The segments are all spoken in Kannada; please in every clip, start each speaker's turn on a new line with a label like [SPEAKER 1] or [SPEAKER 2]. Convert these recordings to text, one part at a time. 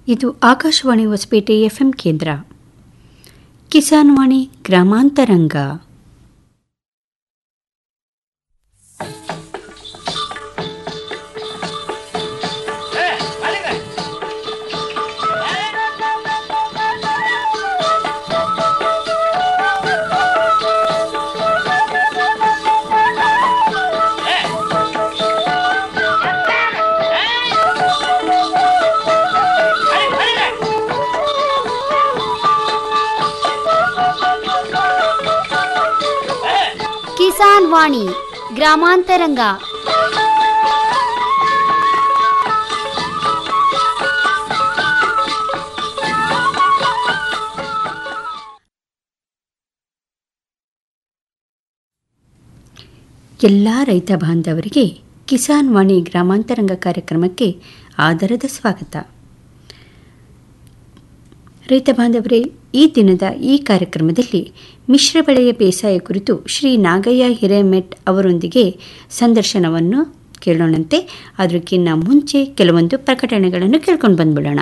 [SPEAKER 1] ಇದು ಆಕಾಶವಾಣಿ ಹೊಸಪೇಟೆ ಎಫ್ಎಂ ಕೇಂದ್ರ ಕಿಸಾನ್ ವಾಣಿ ಗ್ರಾಮಾಂತರಂಗ
[SPEAKER 2] ಕಿಸಾನ್ ವಾಣಿ ಗ್ರಾಮಾಂತರಂಗ
[SPEAKER 1] ಎಲ್ಲ ರೈತ ಬಾಂಧವರಿಗೆ ಕಿಸಾನ್ ವಾಣಿ ಗ್ರಾಮಾಂತರಂಗ ಕಾರ್ಯಕ್ರಮಕ್ಕೆ ಆದರದ ಸ್ವಾಗತ ರೈತ ಬಾಂಧವರೇ ಈ ದಿನದ ಈ ಕಾರ್ಯಕ್ರಮದಲ್ಲಿ ಮಿಶ್ರ ಬೆಳೆಯ ಬೇಸಾಯ ಕುರಿತು ಶ್ರೀ ನಾಗಯ್ಯ ಹಿರೇಮೆಟ್ ಅವರೊಂದಿಗೆ ಸಂದರ್ಶನವನ್ನು ಕೇಳೋಣಂತೆ ಅದಕ್ಕಿಂತ ಮುಂಚೆ ಕೆಲವೊಂದು ಪ್ರಕಟಣೆಗಳನ್ನು ಕೇಳ್ಕೊಂಡು ಬಂದ್ಬಿಡೋಣ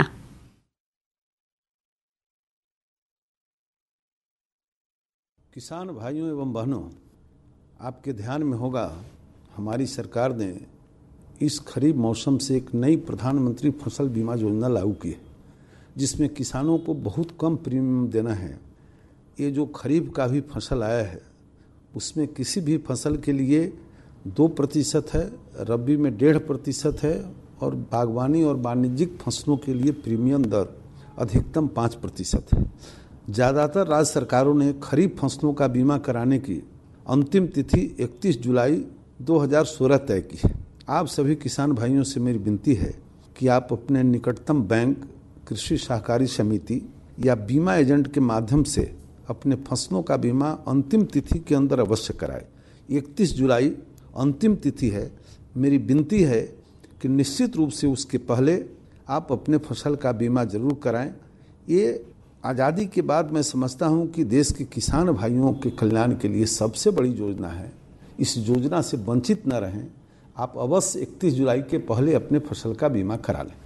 [SPEAKER 3] किसान भाइयों एवं बहनों आपके ध्यान में होगा हमारी सरकार ने इस खरीफ मौसम से एक नई प्रधानमंत्री फसल बीमा योजना लागू की है जिसमें किसानों को बहुत कम प्रीमियम देना है ये जो खरीफ का भी फसल आया है उसमें किसी भी फसल के लिए दो प्रतिशत है रबी में डेढ़ प्रतिशत है और बागवानी और वाणिज्यिक फसलों के लिए प्रीमियम दर अधिकतम पाँच प्रतिशत है ज़्यादातर राज्य सरकारों ने खरीफ फसलों का बीमा कराने की अंतिम तिथि 31 जुलाई 2016 तय की है आप सभी किसान भाइयों से मेरी विनती है कि आप अपने निकटतम बैंक कृषि सहकारी समिति या बीमा एजेंट के माध्यम से अपने फसलों का बीमा अंतिम तिथि के अंदर अवश्य कराएं 31 जुलाई अंतिम तिथि है मेरी विनती है कि निश्चित रूप से उसके पहले आप अपने फसल का बीमा जरूर कराएं ये आज़ादी के बाद मैं समझता हूं कि देश के किसान भाइयों के कल्याण के लिए सबसे बड़ी योजना है इस योजना से वंचित न रहें आप अवश्य 31 जुलाई के पहले अपने फसल का बीमा करा लें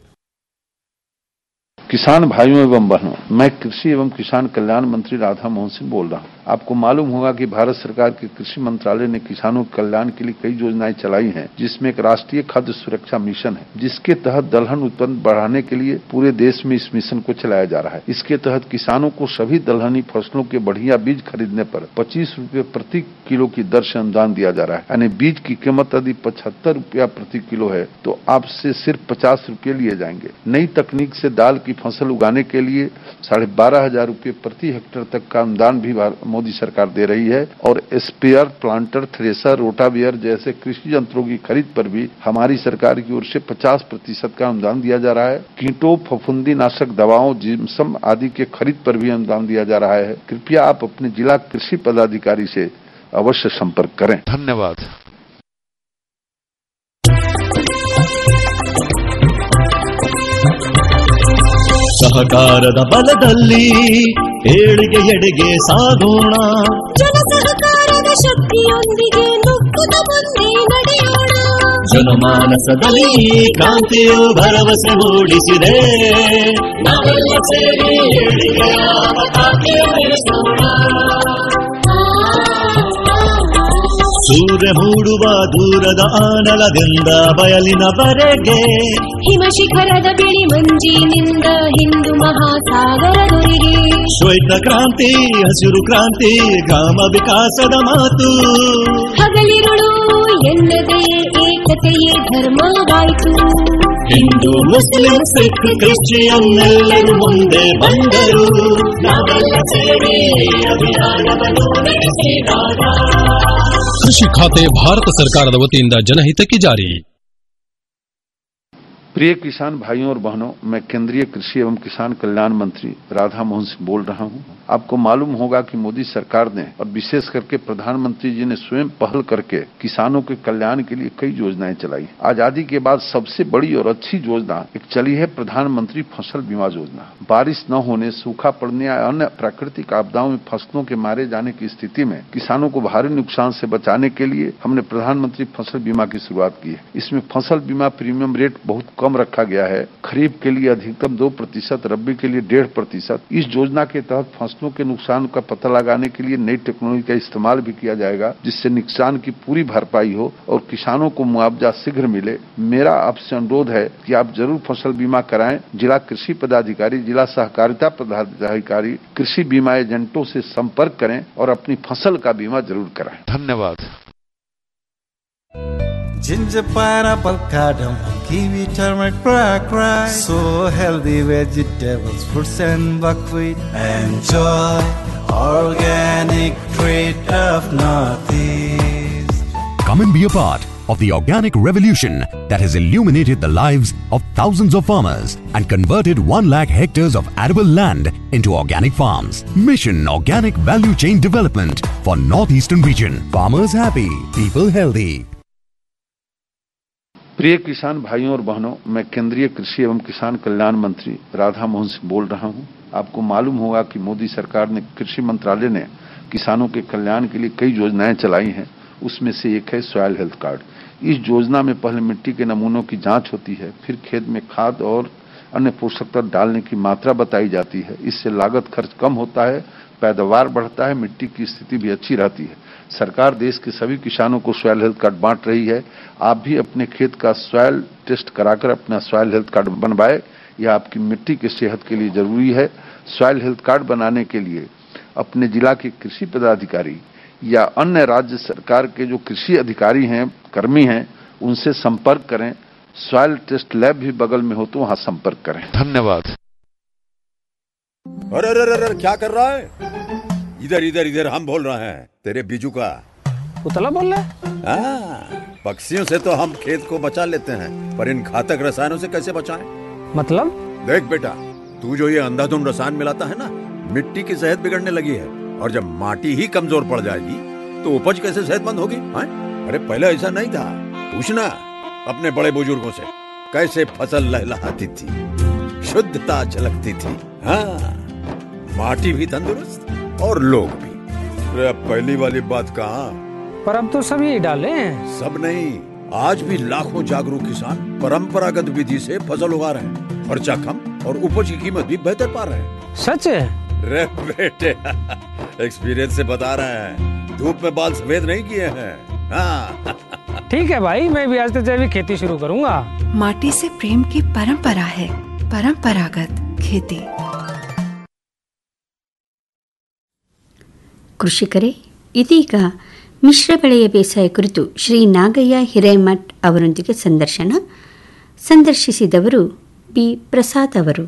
[SPEAKER 4] किसान भाइयों एवं बहनों मैं कृषि एवं किसान कल्याण मंत्री राधा मोहन सिंह बोल रहा हूं आपको मालूम होगा कि भारत सरकार के कृषि मंत्रालय ने किसानों के कल्याण के लिए कई योजनाएं चलाई हैं जिसमें एक राष्ट्रीय खाद्य सुरक्षा मिशन है जिसके तहत दलहन उत्पन्न बढ़ाने के लिए पूरे देश में इस मिशन को चलाया जा रहा है इसके तहत किसानों को सभी दलहनी फसलों के बढ़िया बीज खरीदने पर पच्चीस रूपये प्रति किलो की दर से अनुदान दिया जा रहा है यानी बीज की कीमत यदि पचहत्तर रूपया प्रति किलो है तो आपसे सिर्फ पचास रूपये लिए जाएंगे नई तकनीक से दाल की फसल उगाने के लिए साढ़े बारह हजार रूपये प्रति हेक्टेयर तक का अनुदान भी मोदी सरकार दे रही है और स्पेयर प्लांटर थ्रेसर रोटावियर जैसे कृषि यंत्रों की खरीद पर भी हमारी सरकार की ओर से 50 प्रतिशत का अनुदान दिया जा रहा है कीटों फफूंदी नाशक दवाओं जिम्सम आदि के खरीद पर भी अनुदान दिया जा रहा है कृपया आप अपने जिला कृषि पदाधिकारी से अवश्य संपर्क करें धन्यवाद
[SPEAKER 5] ಸಹಕಾರದ ಬಲದಲ್ಲಿ ಏಳಿಗೆ ಎಡೆಗೆ ಸಾಗೋಣ
[SPEAKER 6] ಜನ ಸಹಕಾರದ ಶಕ್ತಿಯೊಂದಿಗೆ ನುಗ್ಗುತ್ತ ಮುಂದೆ ನಡೆಯೋಣ
[SPEAKER 5] ಜನಮಾನಸದಲ್ಲಿ ಈ ಕ್ರಾಂತಿಯು ಭರವಸೆ ಮೂಡಿಸಿದೆ ನಾವೆಲ್ಲ ಸೇರಿ ಏಳಿಗೆಯ ಪತಾಕೆ ಬೆಳೆಸೋಣ ಸೂರ್ಯ ಮೂಡುವ ದೂರದ ಆನಲದಿಂದ ಬಯಲಿನವರೆಗೆ
[SPEAKER 6] ಹಿಮ ಶಿಖರದ ಬಿಳಿ ಮಂಜಿನಿಂದ ಹಿಂದೂ ಮಹಾಸಾಗರದೊರೆಗೆ
[SPEAKER 5] ಶ್ವೇತ ಕ್ರಾಂತಿ ಹಸಿರು ಕ್ರಾಂತಿ ಗ್ರಾಮ ವಿಕಾಸದ ಮಾತು
[SPEAKER 6] ಹಗಲಿರುಳು ಎನ್ನದೇ ಏಕತೆಯೇ ಧರ್ಮವಾಯಿತು
[SPEAKER 5] ಹಿಂದೂ ಮುಸ್ಲಿಂ ಸಿಖ್ ಕ್ರಿಶ್ಚಿಯನ್ ಎಲ್ಲರೂ ಮುಂದೆ ಬಂದರು ನಾವೆಲ್ಲ ಸೇರಿ ಅಭಿಯಾನವನ್ನು ನಡೆಸಿದಾಗ
[SPEAKER 7] ಕೃಷಿ ಖಾತೆ ಭಾರತ ಸರ್ಕಾರದ ವತಿಯಿಂದ ಜನಹಿತಕ್ಕೆ ಜಾರಿ
[SPEAKER 4] प्रिय किसान भाइयों और बहनों मैं केंद्रीय कृषि एवं किसान कल्याण मंत्री राधा मोहन सिंह बोल रहा हूं आपको मालूम होगा कि मोदी सरकार ने और विशेष करके प्रधानमंत्री जी ने स्वयं पहल करके किसानों के कल्याण के लिए कई योजनाएं चलाई आजादी के बाद सबसे बड़ी और अच्छी योजना एक चली है प्रधानमंत्री फसल बीमा योजना बारिश न होने सूखा पड़ने या अन्य प्राकृतिक आपदाओं में फसलों के मारे जाने की स्थिति में किसानों को भारी नुकसान से बचाने के लिए हमने प्रधानमंत्री फसल बीमा की शुरुआत की है इसमें फसल बीमा प्रीमियम रेट बहुत कम रखा गया है खरीफ के लिए अधिकतम दो प्रतिशत रबी के लिए डेढ़ प्रतिशत इस योजना के तहत फसलों के नुकसान का पता लगाने के लिए नई टेक्नोलॉजी का इस्तेमाल भी किया जाएगा जिससे नुकसान की पूरी भरपाई हो और किसानों को मुआवजा शीघ्र मिले मेरा आपसे अनुरोध है कि आप जरूर फसल बीमा कराएं जिला कृषि पदाधिकारी जिला सहकारिता पदाधिकारी कृषि बीमा एजेंटों से संपर्क करें और अपनी फसल का बीमा जरूर कराएं धन्यवाद
[SPEAKER 8] Ginger, pineapple, cardamom, kiwi, turmeric, black rice. So healthy vegetables, fruits and buckwheat. Enjoy organic treat of Northeast.
[SPEAKER 9] Come and be a part of the organic revolution that has illuminated the lives of thousands of farmers and converted 1 lakh hectares of arable land into organic farms. Mission Organic Value Chain Development for Northeastern Region. Farmers happy, people healthy.
[SPEAKER 4] प्रिय किसान भाइयों और बहनों मैं केंद्रीय कृषि एवं किसान कल्याण मंत्री राधा मोहन सिंह बोल रहा हूं आपको मालूम होगा कि मोदी सरकार ने कृषि मंत्रालय ने किसानों के कल्याण के लिए कई योजनाएं चलाई हैं उसमें से एक है सॉयल हेल्थ कार्ड इस योजना में पहले मिट्टी के नमूनों की जांच होती है फिर खेत में खाद और अन्य पोषक तत्व डालने की मात्रा बताई जाती है इससे लागत खर्च कम होता है पैदावार बढ़ता है मिट्टी की स्थिति भी अच्छी रहती है सरकार देश के सभी किसानों को सॉयल हेल्थ कार्ड बांट रही है आप भी अपने खेत का सॉयल टेस्ट कराकर अपना सॉयल हेल्थ कार्ड बनवाए यह आपकी मिट्टी की सेहत के लिए जरूरी है सॉयल हेल्थ कार्ड बनाने के लिए अपने जिला के कृषि पदाधिकारी या अन्य राज्य सरकार के जो कृषि अधिकारी हैं कर्मी हैं उनसे संपर्क करें सॉयल टेस्ट लैब भी बगल में हो तो वहां संपर्क करें धन्यवाद
[SPEAKER 10] अरे अरे अरे क्या कर रहा है इधर इधर इधर हम बोल रहे हैं तेरे बीजू का
[SPEAKER 11] उतला बोल रहा
[SPEAKER 10] हाँ, पक्षियों से तो हम खेत को बचा लेते हैं पर इन घातक रसायनों से कैसे बचाएं?
[SPEAKER 11] मतलब
[SPEAKER 10] देख बेटा तू जो ये अंधाधुंध रसायन मिलाता है ना मिट्टी की सेहत बिगड़ने लगी है और जब माटी ही कमजोर पड़ जाएगी तो उपज कैसे सेहतमंद होगी हाँ? अरे पहले ऐसा नहीं था पूछना अपने बड़े बुजुर्गों से कैसे फसल लहलहाती थी शुद्धता झलकती थी हाँ माटी भी तंदुरुस्त और लोग भी अरे अब पहली वाली बात कहाँ
[SPEAKER 11] पर अब तो सब यही डाले हैं
[SPEAKER 10] सब नहीं आज भी लाखों जागरूक किसान परंपरागत विधि से फसल उगा रहे हैं खर्चा कम और उपज की कीमत भी बेहतर पा रहे हैं
[SPEAKER 11] सच है
[SPEAKER 10] रे बेटे एक्सपीरियंस से बता रहे हैं धूप में बाल सफेद नहीं किए हैं हाँ
[SPEAKER 11] ठीक है भाई मैं भी आज से जैविक खेती शुरू करूंगा
[SPEAKER 12] माटी से प्रेम की परंपरा है परंपरागत खेती
[SPEAKER 1] ಕೃಷಿಕರೇ ಇದೀಗ ಮಿಶ್ರ ಬೆಳೆಯ ಬೇಸಾಯ ಕುರಿತು ಶ್ರೀ ನಾಗಯ್ಯ ಹಿರೇಮಠ್ ಅವರೊಂದಿಗೆ ಸಂದರ್ಶನ ಸಂದರ್ಶಿಸಿದವರು ಬಿ ಪ್ರಸಾದ್ ಅವರು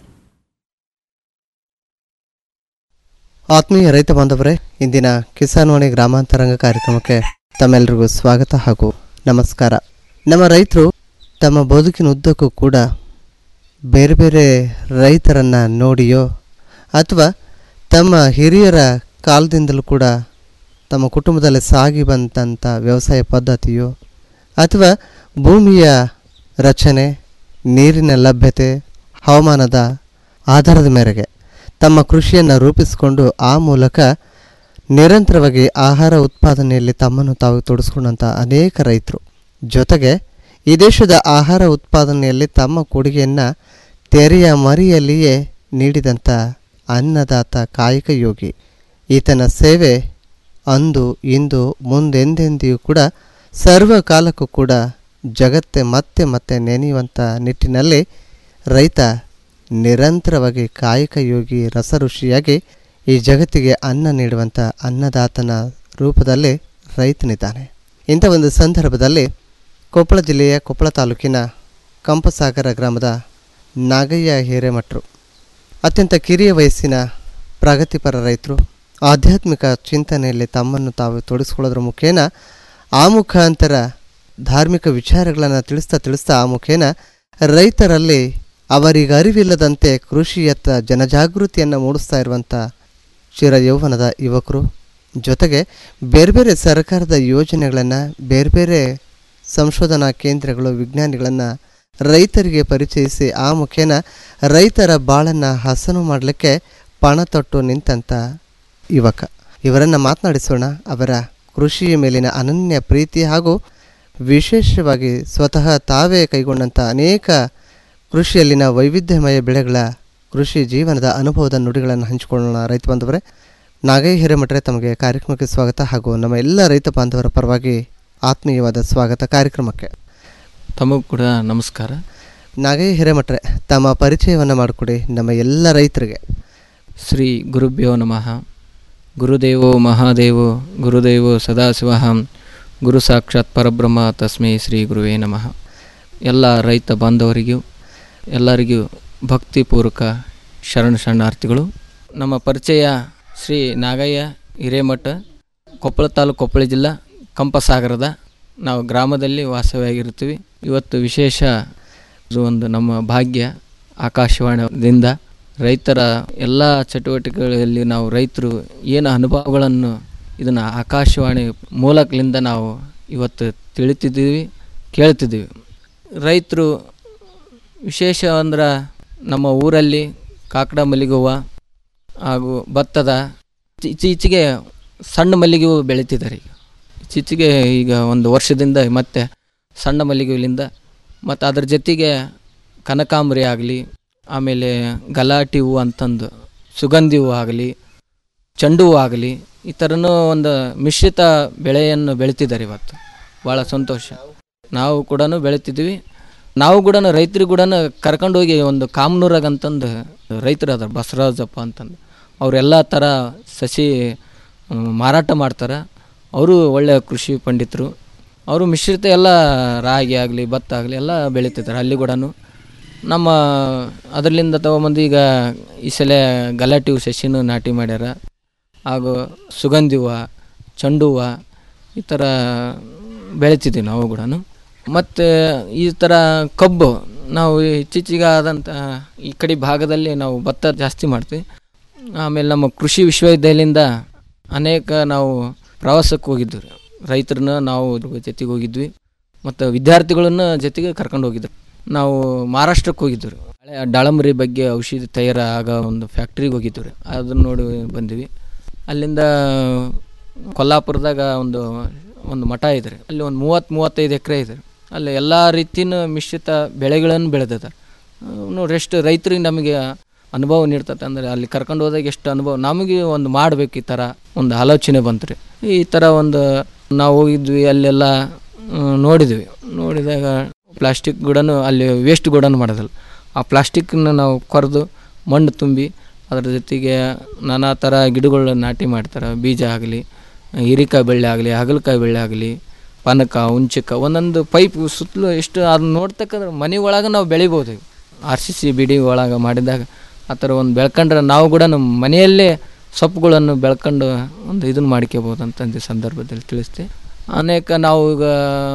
[SPEAKER 13] ಆತ್ಮೀಯ ರೈತ ಬಾಂಧವರೇ ಇಂದಿನ ಕಿಸಾನ್ವಾಣಿ ಗ್ರಾಮಾಂತರಂಗ ಕಾರ್ಯಕ್ರಮಕ್ಕೆ ತಮ್ಮೆಲ್ಲರಿಗೂ ಸ್ವಾಗತ ಹಾಗೂ ನಮಸ್ಕಾರ ನಮ್ಮ ರೈತರು ತಮ್ಮ ಬದುಕಿನ ಉದ್ದಕ್ಕೂ ಕೂಡ ಬೇರೆ ಬೇರೆ ರೈತರನ್ನು ನೋಡಿಯೋ ಅಥವಾ ತಮ್ಮ ಹಿರಿಯರ ಕಾಲದಿಂದಲೂ ಕೂಡ ತಮ್ಮ ಕುಟುಂಬದಲ್ಲಿ ಸಾಗಿ ಬಂದಂಥ ವ್ಯವಸಾಯ ಪದ್ಧತಿಯೋ ಅಥವಾ ಭೂಮಿಯ ರಚನೆ ನೀರಿನ ಲಭ್ಯತೆ ಹವಾಮಾನದ ಆಧಾರದ ಮೇರೆಗೆ ತಮ್ಮ ಕೃಷಿಯನ್ನು ರೂಪಿಸಿಕೊಂಡು ಆ ಮೂಲಕ ನಿರಂತರವಾಗಿ ಆಹಾರ ಉತ್ಪಾದನೆಯಲ್ಲಿ ತಮ್ಮನ್ನು ತಾವು ತೊಡಗಿಸ್ಕೊಂಡಂಥ ಅನೇಕ ರೈತರು ಜೊತೆಗೆ ಈ ದೇಶದ ಆಹಾರ ಉತ್ಪಾದನೆಯಲ್ಲಿ ತಮ್ಮ ಕೊಡುಗೆಯನ್ನು ತೆರೆಯ ಮರಿಯಲ್ಲಿಯೇ ನೀಡಿದಂಥ ಅನ್ನದಾತ ಕಾಯಕ ಯೋಗಿ ಈತನ ಸೇವೆ ಅಂದು ಇಂದು ಮುಂದೆಂದೆಂದಿಯೂ ಕೂಡ ಸರ್ವಕಾಲಕ್ಕೂ ಕೂಡ ಜಗತ್ತೆ ಮತ್ತೆ ಮತ್ತೆ ನೆನೆಯುವಂಥ ನಿಟ್ಟಿನಲ್ಲಿ ರೈತ ನಿರಂತರವಾಗಿ ಕಾಯಕ ಯೋಗಿ ರಸಋಷಿಯಾಗಿ ಈ ಜಗತ್ತಿಗೆ ಅನ್ನ ನೀಡುವಂಥ ಅನ್ನದಾತನ ರೂಪದಲ್ಲಿ ರೈತನಿದ್ದಾನೆ ಇಂಥ ಒಂದು ಸಂದರ್ಭದಲ್ಲಿ ಕೊಪ್ಪಳ ಜಿಲ್ಲೆಯ ಕೊಪ್ಪಳ ತಾಲೂಕಿನ ಕಂಪಸಾಗರ ಗ್ರಾಮದ ನಾಗಯ್ಯ ಹಿರೇಮಠರು ಅತ್ಯಂತ ಕಿರಿಯ ವಯಸ್ಸಿನ ಪ್ರಗತಿಪರ ರೈತರು ಆಧ್ಯಾತ್ಮಿಕ ಚಿಂತನೆಯಲ್ಲಿ ತಮ್ಮನ್ನು ತಾವು ತೊಡಗಿಸ್ಕೊಳ್ಳೋದ್ರ ಮುಖೇನ ಆ ಮುಖಾಂತರ ಧಾರ್ಮಿಕ ವಿಚಾರಗಳನ್ನು ತಿಳಿಸ್ತಾ ತಿಳಿಸ್ತಾ ಆ ಮುಖೇನ ರೈತರಲ್ಲಿ ಅವರಿಗೆ ಅರಿವಿಲ್ಲದಂತೆ ಕೃಷಿಯತ್ತ ಜನಜಾಗೃತಿಯನ್ನು ಮೂಡಿಸ್ತಾ ಇರುವಂಥ ಚಿರ ಯೌವನದ ಯುವಕರು ಜೊತೆಗೆ ಬೇರೆ ಬೇರೆ ಸರ್ಕಾರದ ಯೋಜನೆಗಳನ್ನು ಬೇರೆ ಬೇರೆ ಸಂಶೋಧನಾ ಕೇಂದ್ರಗಳು ವಿಜ್ಞಾನಿಗಳನ್ನು ರೈತರಿಗೆ ಪರಿಚಯಿಸಿ ಆ ಮುಖೇನ ರೈತರ ಬಾಳನ್ನು ಹಸನು ಮಾಡಲಿಕ್ಕೆ ಪಣ ತೊಟ್ಟು ನಿಂತಂಥ ಯುವಕ ಇವರನ್ನು ಮಾತನಾಡಿಸೋಣ ಅವರ ಕೃಷಿಯ ಮೇಲಿನ ಅನನ್ಯ ಪ್ರೀತಿ ಹಾಗೂ ವಿಶೇಷವಾಗಿ ಸ್ವತಃ ತಾವೇ ಕೈಗೊಂಡಂಥ ಅನೇಕ ಕೃಷಿಯಲ್ಲಿನ ವೈವಿಧ್ಯಮಯ ಬೆಳೆಗಳ ಕೃಷಿ ಜೀವನದ ಅನುಭವದ ನುಡಿಗಳನ್ನು ಹಂಚಿಕೊಳ್ಳೋಣ ರೈತ ಬಾಂಧವರೇ ನಾಗೈ ಹಿರೇಮಠರೆ ತಮಗೆ ಕಾರ್ಯಕ್ರಮಕ್ಕೆ ಸ್ವಾಗತ ಹಾಗೂ ನಮ್ಮ ಎಲ್ಲ ರೈತ ಬಾಂಧವರ ಪರವಾಗಿ ಆತ್ಮೀಯವಾದ ಸ್ವಾಗತ ಕಾರ್ಯಕ್ರಮಕ್ಕೆ
[SPEAKER 14] ತಮಗೂ ಕೂಡ ನಮಸ್ಕಾರ
[SPEAKER 13] ನಾಗೈ ಹಿರೇಮಠರೆ ತಮ್ಮ ಪರಿಚಯವನ್ನು ಮಾಡಿಕೊಡಿ ನಮ್ಮ ಎಲ್ಲ ರೈತರಿಗೆ
[SPEAKER 14] ಶ್ರೀ ಗುರುಭ್ಯೋ ನಮಃ ಗುರುದೇವೋ ಮಹಾದೇವೋ ಗುರುದೇವೋ ಸದಾಶಿವಹಂ ಗುರು ಸಾಕ್ಷಾತ್ ಪರಬ್ರಹ್ಮ ತಸ್ಮೈ ಶ್ರೀ ಗುರುವೇ ನಮಃ ಎಲ್ಲ ರೈತ ಬಾಂಧವರಿಗೂ ಎಲ್ಲರಿಗೂ ಭಕ್ತಿಪೂರ್ವಕ ಶರಣ ಶರಣಾರ್ಥಿಗಳು ನಮ್ಮ ಪರಿಚಯ ಶ್ರೀ ನಾಗಯ್ಯ ಹಿರೇಮಠ ಕೊಪ್ಪಳ ತಾಲೂಕು ಕೊಪ್ಪಳ ಜಿಲ್ಲಾ ಕಂಪಸಾಗರದ ನಾವು ಗ್ರಾಮದಲ್ಲಿ ವಾಸವಾಗಿರ್ತೀವಿ ಇವತ್ತು ವಿಶೇಷ ಇದು ಒಂದು ನಮ್ಮ ಭಾಗ್ಯ ಆಕಾಶವಾಣಿಯಿಂದ ರೈತರ ಎಲ್ಲ ಚಟುವಟಿಕೆಗಳಲ್ಲಿ ನಾವು ರೈತರು ಏನು ಅನುಭವಗಳನ್ನು ಇದನ್ನು ಆಕಾಶವಾಣಿ ಮೂಲಕಲಿಂದ ನಾವು ಇವತ್ತು ತಿಳಿತಿದ್ದೀವಿ ಕೇಳ್ತಿದ್ದೀವಿ ರೈತರು ವಿಶೇಷ ಅಂದ್ರೆ ನಮ್ಮ ಊರಲ್ಲಿ ಕಾಕಡ ಮಲ್ಲಿಗೆ ಹೂವು ಹಾಗೂ ಭತ್ತದ ಇತ್ತೀಚೆಗೆ ಸಣ್ಣ ಮಲ್ಲಿಗೆ ಹೂವು ಬೆಳೀತಿದ್ದಾರೆ ಈಗ ಇತ್ತೀಚೆಗೆ ಈಗ ಒಂದು ವರ್ಷದಿಂದ ಮತ್ತೆ ಸಣ್ಣ ಮಲ್ಲಿಗೆ ಹೂವಿನಿಂದ ಮತ್ತು ಅದ್ರ ಜೊತೆಗೆ ಕನಕಾಂಬರಿ ಆಗಲಿ ಆಮೇಲೆ ಗಲಾಟಿ ಹೂವು ಅಂತಂದು ಸುಗಂಧಿ ಹೂವು ಆಗಲಿ ಚೆಂಡು ಹೂವು ಆಗಲಿ ಈ ಥರನೂ ಒಂದು ಮಿಶ್ರಿತ ಬೆಳೆಯನ್ನು ಬೆಳೀತಿದ್ದಾರೆ ಇವತ್ತು ಭಾಳ ಸಂತೋಷ ನಾವು ಕೂಡ ಬೆಳೀತಿದ್ವಿ ನಾವು ಕೂಡ ರೈತರಿಗೆ ಕೂಡ ಕರ್ಕೊಂಡೋಗಿ ಒಂದು ಕಾಮನೂರಾಗ ಅಂತಂದು ರೈತರು ಅದಾರ ಬಸವರಾಜಪ್ಪ ಅಂತಂದು ಅವರೆಲ್ಲ ಥರ ಸಸಿ ಮ್, ಮಾರಾಟ ಮಾಡ್ತಾರೆ ಅವರು ಒಳ್ಳೆಯ ಕೃಷಿ ಪಂಡಿತರು ಅವರು ಮಿಶ್ರಿತ ಎಲ್ಲ ರಾಗಿ ಆಗಲಿ ಭತ್ತ ಆಗಲಿ ಎಲ್ಲ ಬೆಳೀತಿದ್ದಾರೆ ಅಲ್ಲಿ ಕೂಡ ನಮ್ಮ ಅದರಲ್ಲಿಂದ ತೊಗೊಂಬಂದು ಈಗ ಈ ಸಲ ಗಲಾಟಿ ಹೂ ಸಸಿನೂ ನಾಟಿ ಮಾಡ್ಯಾರ ಹಾಗೂ ಸುಗಂಧಿ ಹೂವು ಚೆಂಡು ಹೂವು ಈ ಥರ ಬೆಳಿತಿದ್ದೀವಿ ನಾವು ಕೂಡ ಮತ್ತು ಈ ಥರ ಕಬ್ಬು ನಾವು ಇತ್ತೀಚೆಗೆ ಆದಂಥ ಈ ಕಡೆ ಭಾಗದಲ್ಲಿ ನಾವು ಭತ್ತ ಜಾಸ್ತಿ ಮಾಡ್ತೀವಿ ಆಮೇಲೆ ನಮ್ಮ ಕೃಷಿ ವಿಶ್ವವಿದ್ಯಾಲಯದಿಂದ ಅನೇಕ ನಾವು ಪ್ರವಾಸಕ್ಕೆ ಹೋಗಿದ್ವಿ ರೀ ರೈತರನ್ನ ನಾವು ಜೊತೆಗೆ ಹೋಗಿದ್ವಿ ಮತ್ತು ವಿದ್ಯಾರ್ಥಿಗಳನ್ನ ಜೊತೆಗೆ ಕರ್ಕೊಂಡು ಹೋಗಿದ್ರು ನಾವು ಮಹಾರಾಷ್ಟ್ರಕ್ಕೆ ಹೋಗಿದ್ವಿ ರೀ ಹಳೆ ದಾಳಂಬರಿ ಬಗ್ಗೆ ಔಷಧಿ ತಯಾರ ಆಗೋ ಒಂದು ಫ್ಯಾಕ್ಟ್ರಿಗೆ ಹೋಗಿದ್ವಿ ರೀ ಅದನ್ನು ನೋಡಿ ಬಂದ್ವಿ ಅಲ್ಲಿಂದ ಕೊಲ್ಲಾಪುರದಾಗ ಒಂದು ಒಂದು ಮಠ ಇದೆ ರೀ ಅಲ್ಲಿ ಒಂದು ಮೂವತ್ತು ಮೂವತ್ತೈದು ಎಕರೆ ಇದೆ ರೀ ಅಲ್ಲಿ ಎಲ್ಲ ರೀತಿನ ಮಿಶ್ರಿತ ಬೆಳೆಗಳನ್ನು ಬೆಳೆದದ ನೋಡ್ರಿ ಎಷ್ಟು ರೈತರಿಗೆ ನಮಗೆ ಅನುಭವ ನೀಡ್ತದೆ ಅಂದರೆ ಅಲ್ಲಿ ಕರ್ಕೊಂಡು ಹೋದಾಗ ಎಷ್ಟು ಅನುಭವ ನಮಗೆ ಒಂದು ಮಾಡ್ಬೇಕು ಈ ಥರ ಒಂದು ಆಲೋಚನೆ ಬಂತು ರೀ ಈ ಥರ ಒಂದು ನಾವು ಹೋಗಿದ್ವಿ ಅಲ್ಲೆಲ್ಲ ಮ್, ನೋಡಿದ್ವಿ ನೋಡಿದಾಗ ಪ್ಲಾಸ್ಟಿಕ್ ಗುಡನು ಅಲ್ಲಿ ವೇಸ್ಟ್ ಗುಡನು ಮಾಡೋದಲ್ಲ ಆ ಪ್ಲಾಸ್ಟಿಕ್ಕನ್ನ ನಾವು ಕೊರೆದು ಮಣ್ಣು ತುಂಬಿ ಅದ್ರ ಜೊತೆಗೆ ನಾನಾ ಥರ ಗಿಡಗಳು ನಾಟಿ ಮಾಡ್ತಾರೆ ಬೀಜ ಆಗಲಿ ಹೀರಿಕಾಯಿ ಬೆಳ್ಳೆ ಆಗಲಿ ಹಾಗಲಕಾಯಿ ಬೆಳ್ಳೆ ಆಗಲಿ ಪಾನಕ ಹುಂಚಕ ಒಂದೊಂದು ಪೈಪ್ ಸುತ್ತಲೂ ಎಷ್ಟು ಅದನ್ನ ನೋಡ್ತಕ್ಕಂದ್ರೆ ಮನೆ ಒಳಗೆ ನಾವು ಬೆಳಿಬೋದು ಆರ್ ಸಿ ಸಿ ಬಿಡಿ ಒಳಗೆ ಮಾಡಿದಾಗ ಆ ಥರ ಒಂದು ಬೆಳ್ಕೊಂಡ್ರೆ ನಾವು ಕೂಡ ನಮ್ಮ ಮನೆಯಲ್ಲೇ ಸೊಪ್ಪುಗಳನ್ನು ಬೆಳ್ಕೊಂಡು ಒಂದು ಇದನ್ನು ಮಾಡ್ಕೋಬೋದು ಅಂತಂದು ಈ ಸಂದರ್ಭದಲ್ಲಿ ತಿಳಿಸ್ತೆ ಅನೇಕ ನಾವು ಈಗ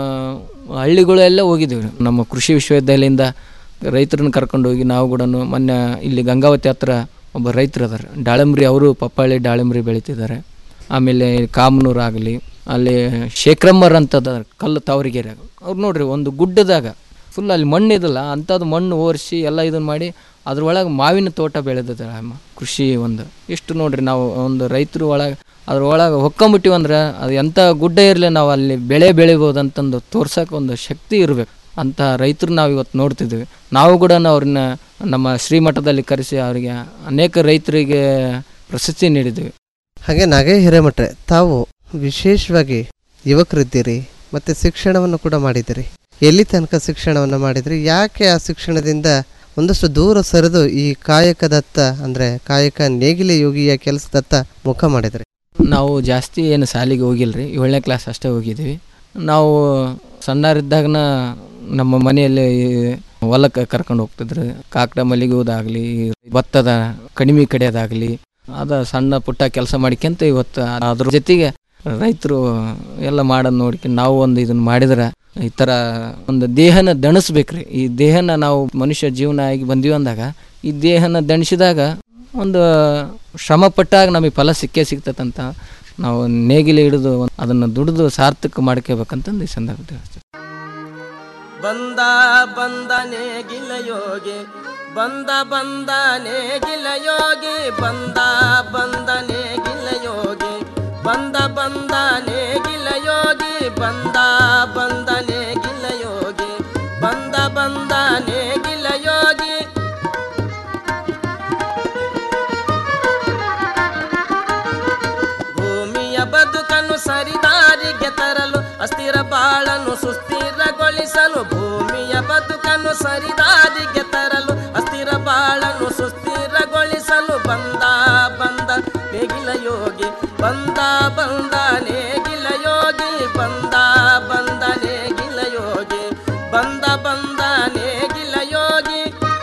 [SPEAKER 14] ಹಳ್ಳಿಗಳೆಲ್ಲ ಹೋಗಿದ್ದೀವಿ ರೀ. ನಮ್ಮ ಕೃಷಿ ವಿಶ್ವವಿದ್ಯಾಲಯದಿಂದ ರೈತರನ್ನ ಕರ್ಕೊಂಡು ಹೋಗಿ ನಾವು ಕೂಡ ಮೊನ್ನೆ ಇಲ್ಲಿ ಗಂಗಾವತಿ ಹತ್ರ ಒಬ್ಬ ರೈತರು ಅದಾರೆ ದಾಳಿಂಬ್ರಿ ಅವರು ಪಪ್ಪಾಳಿ ದಾಳಿಂಬ್ರಿ ಬೆಳೀತಿದ್ದಾರೆ ಆಮೇಲೆ ಕಾಮನೂರು ಆಗಲಿ ಅಲ್ಲಿ ಶೇಖರಮ್ಮರ್ ಅಂತದ ಕಲ್ಲು ತಾವರಿಗೆರೆ ಅವ್ರು ನೋಡ್ರಿ ಒಂದು ಗುಡ್ಡದಾಗ ಫುಲ್ ಅಲ್ಲಿ ಮಣ್ಣು ಇದಲ್ಲ ಅಂಥದ್ದು ಮಣ್ಣು ಓರಿಸಿ ಎಲ್ಲ ಇದನ್ನು ಮಾಡಿ ಅದ್ರೊಳಗೆ ಮಾವಿನ ತೋಟ ಬೆಳೆದಿದೆ ಅಮ್ಮ ಕೃಷಿ ಒಂದು ಎಷ್ಟು ನೋಡ್ರಿ ನಾವು ಒಂದು ರೈತರು ಒಳಗೆ ಅದ್ರೊಳಗೆ ಹೊಕ್ಕೊಂಬಿಟ್ಟಿವಂದ್ರೆ ಅದು ಎಂಥ ಗುಡ್ಡ ಇರಲಿ ನಾವು ಅಲ್ಲಿ ಬೆಳೆ ಬೆಳಿಬೋದು ಅಂತಂದು ತೋರ್ಸೋಕೆ ಒಂದು ಶಕ್ತಿ ಇರಬೇಕು ಅಂಥ ರೈತರು ನಾವು ಇವತ್ತು ನೋಡ್ತಿದ್ದೀವಿ ನಾವು ಕೂಡ ಅವ್ರನ್ನ ನಮ್ಮ ಶ್ರೀಮಠದಲ್ಲಿ ಕರೆಸಿ ಅವರಿಗೆ ಅನೇಕ ರೈತರಿಗೆ ಪ್ರಶಸ್ತಿ ನೀಡಿದ್ದೀವಿ
[SPEAKER 13] ಹಾಗೆ ನಾಗೇ ಹಿರೇಮಠರೆ ತಾವು ವಿಶೇಷವಾಗಿ ಯುವಕರಿದ್ದೀರಿ ಮತ್ತು ಶಿಕ್ಷಣವನ್ನು ಕೂಡ ಮಾಡಿದ್ದೀರಿ ಎಲ್ಲಿ ತನಕ ಶಿಕ್ಷಣವನ್ನು ಮಾಡಿದ್ರಿ ಯಾಕೆ ಆ ಶಿಕ್ಷಣದಿಂದ ಒಂದಷ್ಟು ದೂರ ಸರಿದು ಈ ಕಾಯಕದತ್ತ ಅಂದರೆ ಕಾಯಕ ನೇಗಿಲೆ ಯೋಗಿಯ ಕೆಲಸದತ್ತ ಮುಖ ಮಾಡಿದ್ರಿ
[SPEAKER 14] ನಾವು ಜಾಸ್ತಿ ಏನು ಶಾಲೆಗೆ ಹೋಗಿಲ್ಲ ರೀ ಏಳನೇ ಕ್ಲಾಸ್ ಅಷ್ಟೇ ಹೋಗಿದ್ದೀವಿ ನಾವು ಸಣ್ಣರಿದ್ದಾಗನ ನಮ್ಮ ಮನೆಯಲ್ಲಿ ಹೊಲಕ್ಕೆ ಕರ್ಕೊಂಡು ಹೋಗ್ತಿದ್ರು ಕಾಕಡ ಮಲ್ಲಿಗೆ ಹೂದಾಗಲಿ ಭತ್ತದ ಕಡಿಮೆ ಕಡಿಯೋದಾಗಲಿ ಅದ ಸಣ್ಣ ಪುಟ್ಟ ಕೆಲಸ ಮಾಡ್ಕೊಂತ ಇವತ್ತು ಅದ್ರ ಜೊತೆಗೆ ರೈತರು ಎಲ್ಲ ಮಾಡೋದು ನೋಡ್ಕೊಂಡು ನಾವು ಒಂದು ಇದನ್ನು ಮಾಡಿದ್ರೆ ಈ ಥರ ಒಂದು ದೇಹನ ದಣಿಸ್ಬೇಕ್ರಿ ಈ ದೇಹನ ನಾವು ಮನುಷ್ಯ ಜೀವನ ಆಗಿ ಬಂದೀವಿ ಅಂದಾಗ ಈ ದೇಹನ ದಣಿಸಿದಾಗ ಒಂದು ಶ್ರಮ ಪಟ್ಟಾಗ ನಮಗೆ ಫಲ ಸಿಕ್ಕೇ ಸಿಗ್ತದಂತ ನಾವು ನೇಗಿಲೆ ಹಿಡಿದು ಅದನ್ನು ದುಡಿದು ಸಾರ್ಥಕ ಮಾಡ್ಕೋಬೇಕಂತಂದು ಈ ಸಂದರ್ಭದಲ್ಲಿ ಹೇಳ್ತೀನಿ.
[SPEAKER 15] ಬಂದ ಬಂದನೆ ಗಿಲಯೋಗಿ ಬಂದ ಬಂದನೆ ಗಿಲಯೋಗಿ ಬಂದ ಬಂದನೆ ಗಿಲಯೋಗಿ ಬಂದ ಬಂದನೆ ಗಿಲಯೋಗಿ ಬಂದ ಬಂದನೆ ಸುಸ್ಥಿರಗೊಳಿಸಲು ಭೂಮಿಯ ಬದುಕನ್ನು ಸರಿದಾರಿಗೆ ತರಲು ಅಸ್ಥಿರ ಬಾಳನ್ನು ಸುಸ್ಥಿರಗೊಳಿಸಲು ಬಂದ ಬಂದ ನೇಗಿಲ ಯೋಗಿ ಬಂದ ಬಂದ ನೇಗಿಲ ಯೋಗಿ ಬಂದ ಬಂದ ನೇಗಿಲ ಯೋಗಿ ಬಂದ ಬಂದ ನೇಗಿಲ ಯೋಗಿ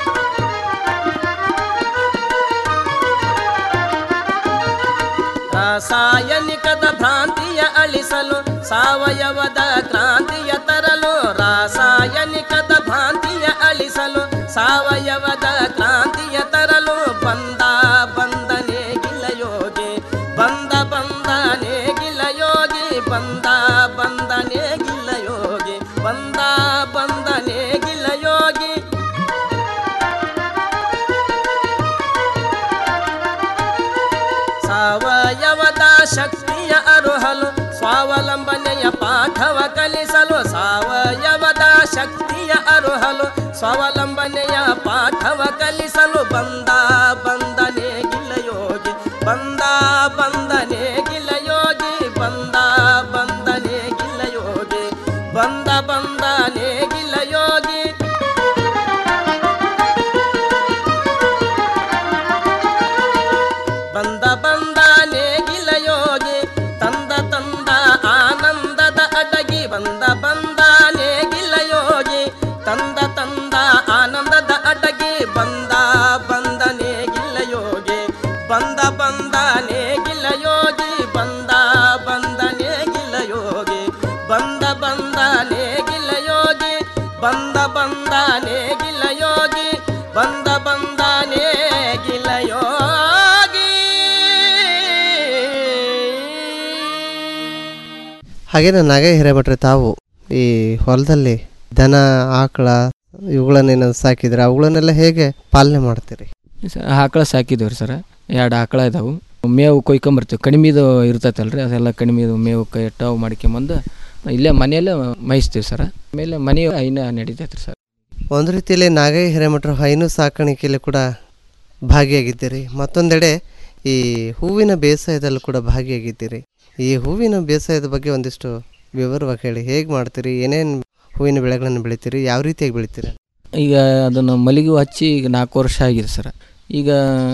[SPEAKER 15] ರಾಸಾಯನಿಕದ ಭ್ರಾಂತಿಯ ಅಳಿಸಲು ಸಾವಯವದ ಕ್ರಾಂತಿಯ ತರಲು ರಾಸಾಯನಿಕದ ಭ್ರಾಂತಿಯ ಅಳಿಸಲು ಸಾವಯವದ ಕ್ರಾಂತಿಯ ತರಲು ಬಂದ ಬಂದನೆ ಗಿಲ ಯೋಗಿ ಬಂದ ಬಂದನೆ ಗಿಲ ಯೋಗಿ ಬಂದ ಬಂದನೆ ಗಿಲ ಯೋಗಿ ಬಂದ ಬಂದನೆ ಗಿಲ ಯೋಗಿ ಸಾವಯವದ ಶಕ್ತಿಯ ಅರುಹಲು ಸ್ವಾವಲಂಬನೆಯ ಪಾಠವ ಕಲಿಸಲು ಸಾವಯವದ ಶಕ್ತಿಯ ಅರುಹಲು ಸ್ವಾವಲಂಬನೆಯ ಪಾಠವ ಕಲಿಸಲು ಬಂದ ಬಂದನೆ ಗಿಲ ಯೋಗಿ ಬಂದ ಬಂದನೆ ಗಿಲ ಯೋಗಿ ಬಂದ ಬಂದನೆ ಗಿಲ ಯೋಗಿ ಬಂದ ಬಂದನೆ ಗಿಲ ಯೋಗಿ ಬಂದ ಬಂದ ನೇಗಿಲ ಯೋಗಿ ತಂದ ತಂದ ಆನಂದದ ಅಡಗಿ ಬಂದ ಬಂದ ನೇಗಿಲ ಯೋಗಿ ತಂದ ತಂದ ಆನಂದದ ಅಡಗಿ ಬಂದ ಬಂದ ನೇಗಿಲ ಯೋಗಿ ಬಂದ ಬಂದ ನೇಗಿಲ ಯೋಗಿ ಬಂದ ಬಂದ ನೇಗಿಲ ಯೋಗಿ ಬಂದ ಬಂದ ನೇಗಿಲ ಯೋಗಿ ಬಂದ ಬಂದ ನೇಗಿಲ ಯೋಗಿ ಬಂದ ಬಂದ ನೇಗಿಲ ಯೋಗಿ
[SPEAKER 13] ಹಾಗೇನೆ ನಾಗೇ ಹಿರೇಮಠ್ರೆ ತಾವು ಈ ಹೊಲದಲ್ಲಿ ದನ ಆಕಳ ಇವುಗಳನ್ನೇನು ಸಾಕಿದ್ರೆ ಅವುಗಳನ್ನೆಲ್ಲ ಹೇಗೆ ಪಾಲನೆ ಮಾಡ್ತೀರಿ
[SPEAKER 14] ಸ- ಆಕಳ ಸಾಕಿದ್ದೀವಿ ಸರ್ ಎರಡು ಆಕಳ ಇದಾವು ಮೇವು ಕೊಯ್ಕೊಂಬರ್ತೀವಿ ಕಡಿಮೆದು ಇರ್ತೈತಲ್ರಿ ಅದೆಲ್ಲ ಕಡಿಮೆದು ಮೇವು ಕೈ ಟಾವ್ ಮಾಡ್ಕೊಂಬಂದು ಇಲ್ಲೇ ಮನೆಯಲ್ಲೇ ಮೇಯಿಸ್ತೀವಿ ಸರ್ ಆಮೇಲೆ ಮನೆ ಐನ ನಡೀತೈತೆ ಸರ್
[SPEAKER 13] ಒಂದು ರೀತಿಯಲ್ಲಿ ನಾಗೈ ಹಿರೇಮಠರು ಹೈನು ಸಾಕಾಣಿಕೆಯಲ್ಲಿ ಕೂಡ ಭಾಗಿಯಾಗಿದ್ದೀರಿ ಮತ್ತೊಂದೆಡೆ ಈ ಹೂವಿನ ಬೇಸಾಯದಲ್ಲೂ ಕೂಡ ಭಾಗಿಯಾಗಿದ್ದೀರಿ ಈ ಹೂವಿನ ಬೇಸಾಯದ ಬಗ್ಗೆ ಒಂದಿಷ್ಟು ವಿವರವಾಗಿ ಹೇಳಿ ಹೇಗೆ ಮಾಡ್ತೀರಿ ಏನೇನು ಹೂವಿನ ಬೆಳೆಗಳನ್ನು ಬೆಳಿತೀರಿ ಯಾವ ರೀತಿಯಾಗಿ ಬೆಳಿತೀರಿ
[SPEAKER 14] ಈಗ ಅದನ್ನು ಮಲ್ಲಿಗೆ ಹೂ ಹಚ್ಚಿ ಈಗ ನಾಲ್ಕು ವರ್ಷ ಆಗಿದೆ ಸರ್ ಈಗ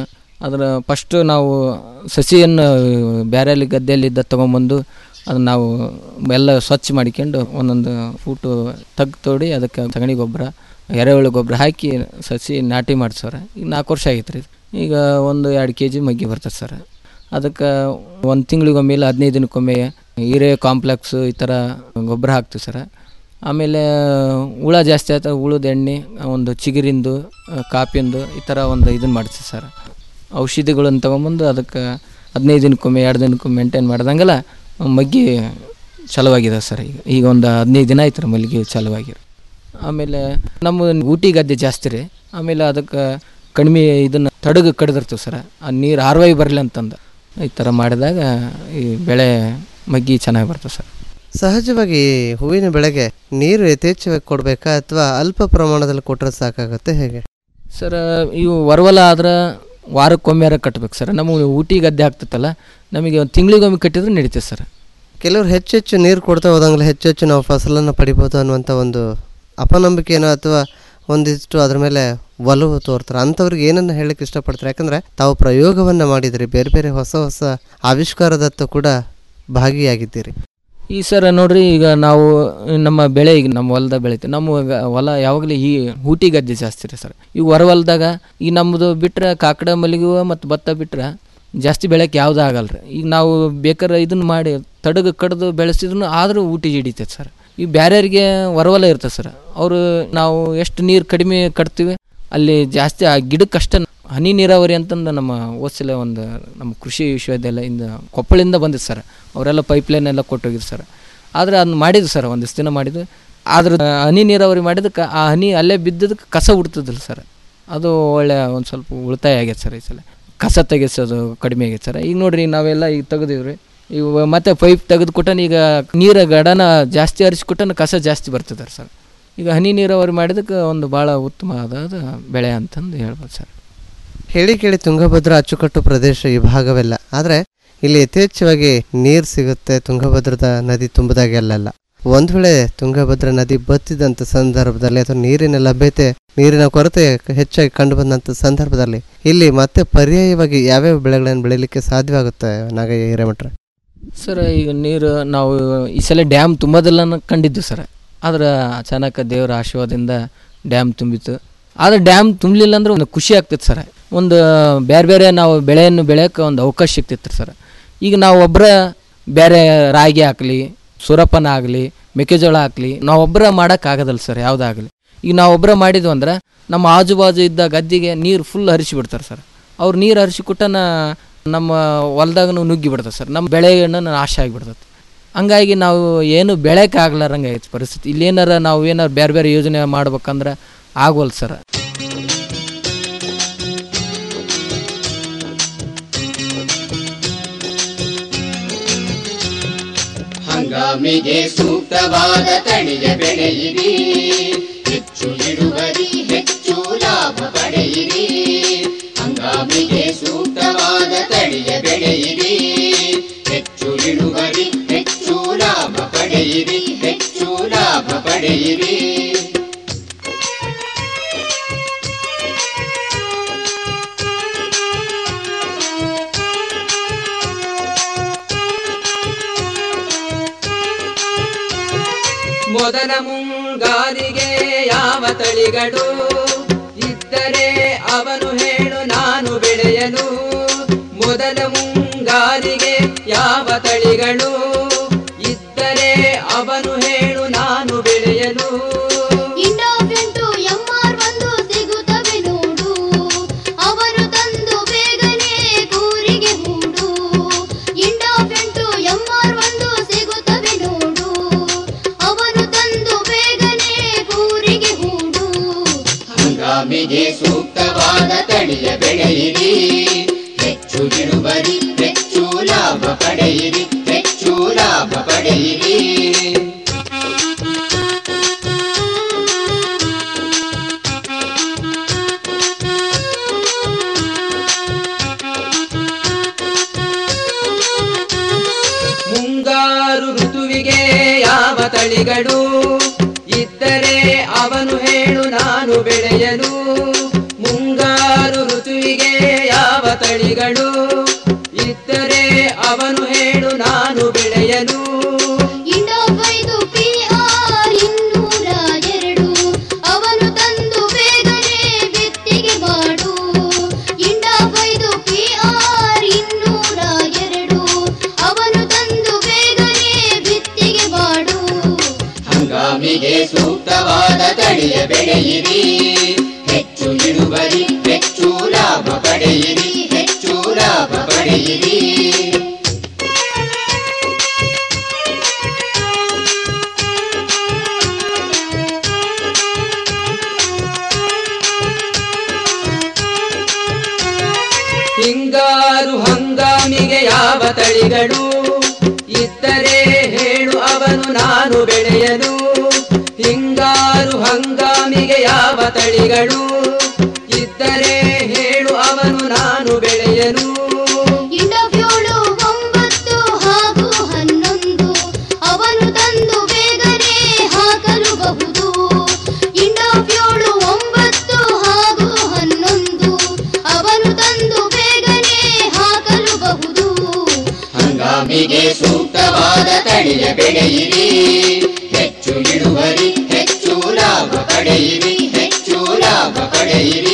[SPEAKER 14] ಅದರ ಫಸ್ಟು ನಾವು ಸಸಿಯನ್ನು ಬೇರೆಯಲ್ಲಿ ಗದ್ದೆಯಲ್ಲಿದ್ದ ತೊಗೊಂಬಂದು ಅದನ್ನು ನಾವು ಎಲ್ಲ ಸ್ವಚ್ಛ ಮಾಡಿಕೊಂಡು ಒಂದೊಂದು ಫೂಟು ತಗ್ಗು ತೋಡಿ ಅದಕ್ಕೆ ಸಗಣಿ ಗೊಬ್ಬರ ಎರೆಹುಳು ಗೊಬ್ಬರ ಹಾಕಿ ಸಸಿ ನಾಟಿ ಮಾಡ್ಸೋರ ಈಗ ನಾಲ್ಕು ವರ್ಷ ಆಗೈತೆ ರೀ ಈಗ ಒಂದು ಎರಡು ಕೆ ಜಿ ಮಗ್ಗಿ ಬರ್ತದೆ ಸರ್ ಅದಕ್ಕೆ ಒಂದು ತಿಂಗಳಿಗೊಮ್ಮೆ ಇಲ್ಲ ಹದಿನೈದು ದಿನಕ್ಕೊಮ್ಮೆ ಹೀರೆ ಕಾಂಪ್ಲೆಕ್ಸು ಈ ಥರ ಗೊಬ್ಬರ ಹಾಕ್ತೀವಿ ಸರ್ ಆಮೇಲೆ ಹುಳ ಜಾಸ್ತಿ ಆಯ್ತು ಹುಳದ ಎಣ್ಣೆ ಒಂದು ಚಿಗುರಿಂದು ಆ, ಕಾಪಿಂದು ಈ ಥರ ಒಂದು ಇದನ್ನು ಮಾಡ್ತೀವಿ ಸರ್ ಔಷಧಿಗಳನ್ನು ತೊಗೊಂಬಂದು ಅದಕ್ಕೆ ಹದಿನೈದು ದಿನಕ್ಕೊಮ್ಮೆ ಎರಡು ದಿನಕ್ಕೊಮ್ಮೆ ಮೇಂಟೈನ್ ಮಾಡ್ದಂಗೆಲ್ಲ ಮಗ್ಗಿ ಚಲವಾಗಿದೆ ಸರ್ ಈಗ ಈಗ ಒಂದು ಹದಿನೈದು ದಿನ ಆಯ್ತು ರೀ ಮಲ್ಲಿಗೆ ಚಲವಾಗಿರಿ ಆಮೇಲೆ ನಮ್ಮ ಊಟಿ ಗದ್ದೆ ಜಾಸ್ತಿ ರೀ ಆಮೇಲೆ ಅದಕ್ಕೆ ಕಡಿಮೆ ಇದನ್ನು ತಡಗು ಕಡ್ದಿರ್ತೀವಿ ಸರ್ ಆ ನೀರು ಹಾರ್ವಾಯಿ ಬರಲಿ ಅಂತಂದು ಈ ಥರ ಮಾಡಿದಾಗ ಈ ಬೆಳೆ ಮಗ್ಗಿ ಚೆನ್ನಾಗಿ ಬರ್ತದೆ ಸರ್
[SPEAKER 13] ಸಹಜವಾಗಿ ಹೂವಿನ ಬೆಳೆಗೆ ನೀರು ಯಥೇಚ್ಛವಾಗಿ ಕೊಡಬೇಕಾ ಅಥವಾ ಅಲ್ಪ ಪ್ರಮಾಣದಲ್ಲಿ ಕೊಟ್ಟರೆ ಸಾಕಾಗುತ್ತೆ ಹೇಗೆ
[SPEAKER 14] ಸರ್ ಇವು ವರವಲ ಆದ್ರೆ ವಾರಕ್ಕೊಮ್ಮೆಯಾರ ಕಟ್ಬೇಕು ಸರ್ ನಮಗೆ ಊಟಿ ಗದ್ದೆ ಆಗ್ತೈತಲ್ಲ ನಮಗೆ ಒಂದು ತಿಂಗಳಿಗೊಮ್ಮೆ ಕಟ್ಟಿದ್ರೆ ನಡೀತದೆ ಸರ್
[SPEAKER 13] ಕೆಲವರು ಹೆಚ್ಚು ಹೆಚ್ಚು ನೀರು ಕೊಡ್ತಾ ಹೋದಂಗೆಲ್ಲ ಹೆಚ್ಚು ಹೆಚ್ಚು ನಾವು ಫಸಲನ್ನು ಪಡಿಬೋದು ಅನ್ನುವಂಥ ಒಂದು ಅಪನಂಬಿಕೆನೋ ಅಥವಾ ಒಂದಿಷ್ಟು ಅದ್ರ ಮೇಲೆ ಒಲವು ತೋರ್ತಾರೆ ಅಂಥವ್ರಿಗೆ ಏನನ್ನು ಹೇಳಕ್ಕೆ ಇಷ್ಟಪಡ್ತಾರೆ ಯಾಕಂದರೆ ತಾವು ಪ್ರಯೋಗವನ್ನು ಮಾಡಿದಿರಿ ಬೇರೆ ಬೇರೆ ಹೊಸ ಹೊಸ ಆವಿಷ್ಕಾರದತ್ತ ಕೂಡ ಭಾಗಿಯಾಗಿದ್ದೀರಿ
[SPEAKER 14] ಈ ಸರ್ ನೋಡ್ರಿ ಈಗ ನಾವು ನಮ್ಮ ಬೆಳೆ ಈಗ ನಮ್ಮ ಹೊಲದ ಬೆಳಿತೀವಿ ನಮ್ಮ ಗ- ಹೊಲ ಯಾವಾಗಲೂ ಈ ಊಟಿ ಗದ್ದೆ ಜಾಸ್ತಿ ರೀ ಸರ್ ಈಗ ಹೊರ ಹೊಲದಾಗ ಈಗ ನಮ್ಮದು ಬಿಟ್ರೆ ಕಾಕಡ ಮಲ್ಲಿಗೆ ಹೂವು ಮತ್ತು ಭತ್ತ ಬಿಟ್ರೆ ಜಾಸ್ತಿ ಬೆಳೆಯೋಕೆ ಯಾವುದೂ ಆಗಲ್ಲ ರೀ ಈಗ ನಾವು ಬೇಕಾದ್ರೆ ಇದನ್ನು ಮಾಡಿ ತಡಗ ಕಡ್ದು ಬೆಳೆಸಿದ್ರು ಆದರೂ ಊಟಿ ಹಿಡಿತೈತೆ ಸರ್ ಈಗ ಬ್ಯಾರ್ಯಾರಿಗೆ ಹೊರವಲ ಇರ್ತದೆ ಸರ್ ಅವರು ನಾವು ಎಷ್ಟು ನೀರು ಕಡಿಮೆ ಕಟ್ತೀವಿ ಅಲ್ಲಿ ಜಾಸ್ತಿ ಆ ಗಿಡಕ್ಕಷ್ಟ ಹನಿ ನೀರಾವರಿ ಅಂತಂದು ನಮ್ಮ ಓದ್ಸಲ ಒಂದು ನಮ್ಮ ಕೃಷಿ ವಿಶ್ವವಿದ್ಯಾಲಯದಿಂದ ಕೊಪ್ಪಳಿಂದ ಬಂದಿದ್ದು ಸರ್ ಅವರೆಲ್ಲ ಪೈಪ್ಲೈನ್ ಎಲ್ಲ ಕೊಟ್ಟೋಗಿದ್ದು ಸರ್ ಆದರೆ ಅದನ್ನ ಮಾಡಿದ್ದು ಸರ್ ಒಂದಿಷ್ಟು ದಿನ ಮಾಡಿದ್ದು ಆದ್ರೆ ಆ, ಹನಿ ನೀರಾವರಿ ಮಾಡಿದಕ್ಕೆ ಆ ಹನಿ ಅಲ್ಲೇ ಬಿದ್ದದಕ್ಕೆ ಕಸ ಉಡ್ತದಿಲ್ಲ ಸರ್ ಅದು ಒಳ್ಳೆ ಒಂದು ಸ್ವಲ್ಪ ಉಳಿತಾಯ ಆಗೈತೆ ಸರ್ ಈ ಸಲ ಕಸ ತೆಗೆಸೋದು ಕಡಿಮೆ ಆಗೈತೆ ಸರ್ ಈಗ ನೋಡ್ರಿ ನಾವೆಲ್ಲ ಈಗ ತೆಗ್ದೀವಿ ರೀ ಈಗ ಮತ್ತೆ ಪೈಪ್ ತೆಗೆದು ಕೊಟ್ಟನ ಈಗ ನೀರ ಗಡನ ಜಾಸ್ತಿ ಹರಿಸ್ಕೊಟ್ಟನ ಕಸ ಜಾಸ್ತಿ ಬರ್ತದೆ ಸರ್ ಈಗ ಹನಿ ನೀರಾವರಿ ಮಾಡಿದಕ್ಕೆ ಒಂದು ಭಾಳ ಉತ್ತಮವಾದ ಬೆಳೆ ಅಂತಂದು ಹೇಳ್ಬೋದು ಸರ್
[SPEAKER 13] ಹೇಳಿ ಕೇಳಿ ತುಂಗಭದ್ರಾ ಅಚ್ಚುಕಟ್ಟು ಪ್ರದೇಶ ಈ ಭಾಗವೆಲ್ಲ ಆದರೆ ಇಲ್ಲಿ ಯಥೇಚ್ಛವಾಗಿ ನೀರು ಸಿಗುತ್ತೆ ತುಂಗಭದ್ರದ ನದಿ ತುಂಬಿದಾಗೆಲ್ಲ ಒಂದು ವೇಳೆ ತುಂಗಭದ್ರಾ ನದಿ ಬತ್ತಿದಂಥ ಸಂದರ್ಭದಲ್ಲಿ ಅಥವಾ ನೀರಿನ ಲಭ್ಯತೆ ನೀರಿನ ಕೊರತೆ ಹೆಚ್ಚಾಗಿ ಕಂಡು ಬಂದಂಥ ಸಂದರ್ಭದಲ್ಲಿ ಇಲ್ಲಿ ಮತ್ತೆ ಪರ್ಯಾಯವಾಗಿ ಯಾವ್ಯಾವ ಬೆಳೆಗಳನ್ನು ಬೆಳೀಲಿಕ್ಕೆ ಸಾಧ್ಯವಾಗುತ್ತೆ ನಾಗಯ್ಯ ಹಿರೇಮಠ್ರೆ
[SPEAKER 14] ಸರ್ ಈಗ ನೀರು ನಾವು ಈ ಸಲ ಡ್ಯಾಮ್ ತುಂಬೋದಿಲ್ಲ ಅನ್ನೋ ಕಂಡಿದ್ದು ಸರ್ ಆದ್ರೆ ಅಚಾನಕ ದೇವರ ಆಶೀರ್ವಾದದಿಂದ ಡ್ಯಾಮ್ ತುಂಬಿತ್ತು ಆದರೆ ಡ್ಯಾಮ್ ತುಂಬಲಿಲ್ಲ ಅಂದ್ರೆ ಒಂದು ಖುಷಿ ಆಗ್ತಿತ್ತು ಸರ್ ಒಂದು ಬೇರೆ ಬೇರೆ ನಾವು ಬೆಳೆಯನ್ನು ಬೆಳೆಯೋಕೆ ಒಂದು ಅವಕಾಶ ಸಿಗ್ತಿತ್ತು ಸರ್ ಈಗ ನಾವು ಒಬ್ಬರ ಬೇರೆ ರಾಗಿ ಹಾಕಲಿ ಸೂರಪ್ಪನ ಆಗಲಿ ಮೆಕ್ಕೆಜೋಳ ಹಾಕಲಿ ನಾವೊಬ್ಬರ ಮಾಡೋಕ್ಕಾಗೋದಲ್ಲ ಸರ್ ಯಾವುದಾಗಲಿ ಈಗ ನಾವೊಬ್ಬರ ಮಾಡಿದ್ವು ಅಂದ್ರೆ ನಮ್ಮ ಆಜು ಬಾಜು ಇದ್ದ ಗದ್ದಿಗೆ ನೀರು ಫುಲ್ ಹರಿಸಿ ಬಿಡ್ತಾರೆ ಸರ್ ಅವ್ರು ನೀರು ಹರಿಸಿ ಕೊಟ್ಟನ ನಮ್ಮ ಹೊಲ್ದಾಗನು ನುಗ್ಗಿ ಬಿಡ್ತದೆ ಸರ್ ನಮ್ಮ ಬೆಳೆಯನ್ನು ನಾಶ ಆಗಿಬಿಡ್ತದೆ ಹಂಗಾಗಿ ನಾವು ಏನು ಬೆಳೆಯೋಕ್ಕಾಗ್ಲಾರಂಗೆ ಐತೆ ಪರಿಸ್ಥಿತಿ ಇಲ್ಲೇನಾರ ನಾವು ಏನಾರು ಬೇರೆ ಬೇರೆ ಯೋಜನೆ ಮಾಡ್ಬೇಕಂದ್ರೆ ಆಗೋಲ್ಲ ಸರ್
[SPEAKER 16] ಹಂಗಾಮಿಗೆ ಸೂಕ್ತವಾದ ತಳಿಯ ಬೆಳೆಯಿರಿ ಹೆಚ್ಚು ಇಳುವರಿ ಹೆಚ್ಚು ಲಾಭ ಪಡೆಯಿರಿ ಹಂಗಾಮಿಗೆ ಸೂಕ್ತವಾದ ತಳಿಯ ಬೆಳೆಯಿರಿ ಹೆಚ್ಚು ಇಳುವರಿ ಹೆಚ್ಚು ಲಾಭ ಪಡೆಯಿರಿ ಹೆಚ್ಚು ಲಾಭ ಪಡೆಯಿರಿ
[SPEAKER 17] ಮೊದಲ ಮುಂಗಾರಿಗೆ ಯಾವ ತಳಿಗಳು ಇದ್ದರೆ ಅವನು ಹೇಳು ನಾನು ಬೆಳೆಯಲು ಮೊದಲ ಮುಂಗಾರಿಗೆ ಯಾವ ತಳಿಗಳು ಇದ್ದರೆ ಅವನು ಹೇಳು ನಾನು ಬೆಳೆಯಲು
[SPEAKER 6] ಇಂಡೋಫೆಂಟು ಎಂಆರ್ ಒಂದು ಸಿಗುತ್ತವೆ ನೋಡು ಅವರು ತಂದು ಬೇಗನೆ ಕೂರಿಗೆ ಹೂಡು ಇಂಡೋಫೆಂಟು ಎಂಆರ್ ಒಂದು ಸಿಗುತ್ತವೆ ನೋಡು ಅವನು ತಂದು ಬೇಗನೆ ಕೂರಿಗೆ ಹೂಡು
[SPEAKER 16] ಹಂಗಾಮಿಗೆ ಸೂಕ್ತವಾದ ತಳಿಯ ಬೆಳೆಯಿರಿ ಹೆಚ್ಚು ಇಳುವರಿ ಹೆಚ್ಚು ಲಾಭ ಪಡೆಯಿರಿ ಹೆಚ್ಚು ಲಾಭ ಪಡೆಯಿರಿ
[SPEAKER 17] ಮುಂಗಾರು ಋತುವಿಗೆ ಯಾವ ತಳಿಗಳು ಇದ್ದರೆ ಅವನು ಹೇಳು ನಾನು ಬೆಳೆಯಲು ಮುಂಗಾರು ಋತುವಿಗೆ ಯಾವ ತಳಿಗಳು ಇದ್ದರೆ ಅವನು ಹೇಳು ನಾನು ಬೆಳೆಯಲು
[SPEAKER 6] ಇಂಡೋಫೈದು ಪಿಆರ್ ಇನ್ನೂರ ಎರಡು ಅವನು ತಂದು ಬೇಗನೆ ಬಿತ್ತಿಗೆ ಮಾಡು ಇಂಡೋಫೈದು ಪಿಆರ್ ಇನ್ನೂರ ಎರಡು ಅವನು ತಂದು ಬೇಗನೆ ಬಿತ್ತಿಗೆ ಮಾಡು
[SPEAKER 16] ಹಂಗಾಮಿಗೆ ಸೂಕ್ತವಾದ ತಳಿಯ ಬೆಳೆಯಿರಿ ಹೆಚ್ಚು ಇಳುವರಿ ಹೆಚ್ಚು ಲಾಭ ಪಡೆಯಿರಿ ಹೆಚ್ಚು ಲಾಭ ಪಡೆಯಿರಿ
[SPEAKER 17] ಹಿಂಗಾರು ಹಂಗಾಮಿಗೆ ಯಾವ ತಳಿಗಳು ಇದ್ದರೆ ಹೇಳು ಅವನು ನಾನು ಬೆಳೆಯಲು ಹಿಂಗಾರು ಹಂಗಾಮಿಗೆ ಯಾವ ತಳಿಗಳು ಇದ್ದರೆ ಹೇಳು ಅವನು ನಾನು ಬೆಳೆಯಲು
[SPEAKER 6] ಇಂಡೋಫ್ಯೂಳು ಒಂಬತ್ತು ಹಾಗೂ ಹನ್ನೊಂದು ಅವನು ತಂದು ಬೇಗನೆ ಹಾಕಲು ಬಹುದು ಇಂಡೋಫ್ಯೂಳು ಒಂಬತ್ತು ಹಾಗೂ ಹನ್ನೊಂದು ಅವನು ತಂದು ಬೇಗನೆ ಹಾಕಲು ಬಹುದು
[SPEAKER 16] ಹಂಗಾಮಿಗೆ ಸೂಕ್ತವಾದ ತಳಿಯ ಬೆಳೆಯಿರಿ ಹೆಚ್ಚು ಇಳುವರಿ ಹೆಚ್ಚು ಲಾಭ ಪಡೆಯಿರಿ ಹೆಚ್ಚು ಲಾಭ ಪಡೆಯಿರಿ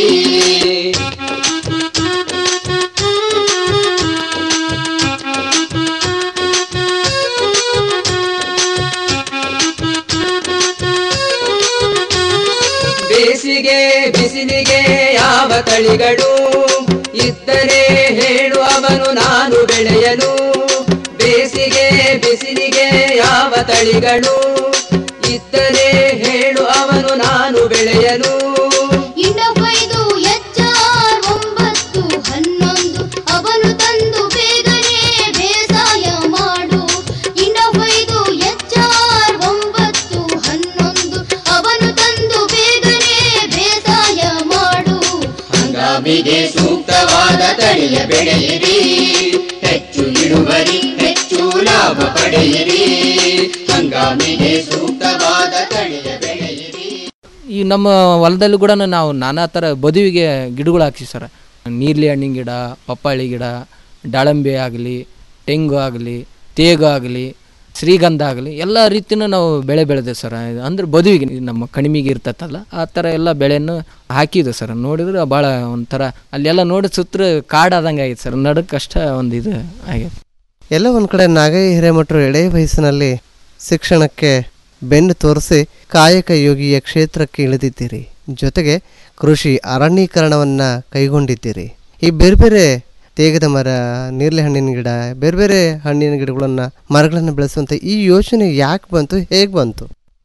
[SPEAKER 17] ಬೇಸಿಗೆ ಬಿಸಿಲಿಗೆ ಯಾವ ತಳಿಗಳು ಇದ್ದರೆ ಹೇಳು ಅವನು ನಾನು ಬೆಳೆಯಲು ಬೇಸಿಗೆ ಬಿಸಿಲಿಗೆ ಯಾವ ತಳಿಗಳು ಇದ್ದರೆ ಹೇಳು ಅವನು ನಾನು ಬೆಳೆಯಲು
[SPEAKER 6] ಇಂಡೋಫೈದು ಎಚ್ಆರ್ ಒಂಬತ್ತು ಹನ್ನೊಂದು ಅವನು ತಂದು ಬೇಗನೆ ಬೇಸಾಯ ಮಾಡು ಇಂಡೋಫೈದು ಎಚ್ಆರ್ ಒಂಬತ್ತು ಹನ್ನೊಂದು ಅವನು ತಂದು ಬೇಗನೆ ಬೇಸಾಯ ಮಾಡು
[SPEAKER 16] ಹಂಗಾಮಿಗೆ ಸೂಕ್ತವಾದ ತಳಿಯ ಬೆಳೆಯಿರಿ ಹೆಚ್ಚು ಇಳುವರಿ ಹೆಚ್ಚು ಲಾಭ ಪಡೆಯಿರಿ ಹಂಗಾಮಿ ಹಂಗಾಮಿಗೆ ಸೂಕ್ತವಾದ ತಳಿಯ ಬೆಳೆಯಿರಿ
[SPEAKER 14] ಈ ನಮ್ಮ ಹೊಲದಲ್ಲಿ ಕೂಡ ನಾವು ನಾನಾ ಥರ ಬದುವಿಗೆ ಗಿಡಗಳು ಹಾಕ್ಸಿ ಸರ್ ನೀರ್ಲಿ ಹಣ್ಣಿನ ಗಿಡ ಪಪ್ಪಾಳಿ ಗಿಡ ದಾಳಂಬೆ ಆಗಲಿ ತೆಂಗು ಆಗಲಿ ತೇಗು ಆಗಲಿ ಶ್ರೀಗಂಧ ಆಗಲಿ ಎಲ್ಲ ರೀತಿನೂ ನಾವು ಬೆಳೆ ಬೆಳೆದೆ ಸರ್ ಅಂದ್ರೆ ಬದುವಿಗೆ ನಮ್ಮ ಕಣಿಮೆಗೆ ಇರ್ತೈತಲ್ಲ ಆ ಥರ ಎಲ್ಲ ಬೆಳೆಯನ್ನು ಹಾಕಿದ್ವಿ ಸರ್ ನೋಡಿದ್ರೆ ಭಾಳ ಒಂಥರ ಅಲ್ಲೆಲ್ಲ ನೋಡಿ ಸುತ್ತ ಕಾಡಾದಂಗೆ ಆಗೈತೆ ಸರ್ ನಡಕ್ಕಷ್ಟ ಒಂದು ಇದು ಆಗೈತೆ
[SPEAKER 13] ಎಲ್ಲ ಒಂದು ಕಡೆ ನಾಗಯ್ಯ ಹಿರೇಮಠರು ಎಳೆ ವಯಸ್ಸಿನಲ್ಲಿ ಶಿಕ್ಷಣಕ್ಕೆ ಬೆನ್ನು ತೋರಿಸಿ ಕಾಯಕ ಯೋಗಿಯ ಕ್ಷೇತ್ರಕ್ಕೆ ಇಳಿದಿದ್ದೀರಿ ಜೊತೆಗೆ ಕೃಷಿ ಅರಣ್ಯೀಕರಣವನ್ನು ಕೈಗೊಂಡಿದ್ದೀರಿ ಈ ಬೇರೆ ಬೇರೆ ತೇಗದ ಮರ ನೇರಳೆ ಹಣ್ಣಿನ ಗಿಡ ಬೇರೆ ಬೇರೆ ಹಣ್ಣಿನ ಗಿಡಗಳನ್ನು ಮರಗಳನ್ನು ಬೆಳೆಸುವಂಥ ಈ ಯೋಚನೆ ಯಾಕೆ ಬಂತು ಹೇಗೆ ಬಂತು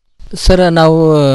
[SPEAKER 14] ಸರ್ ನಾವು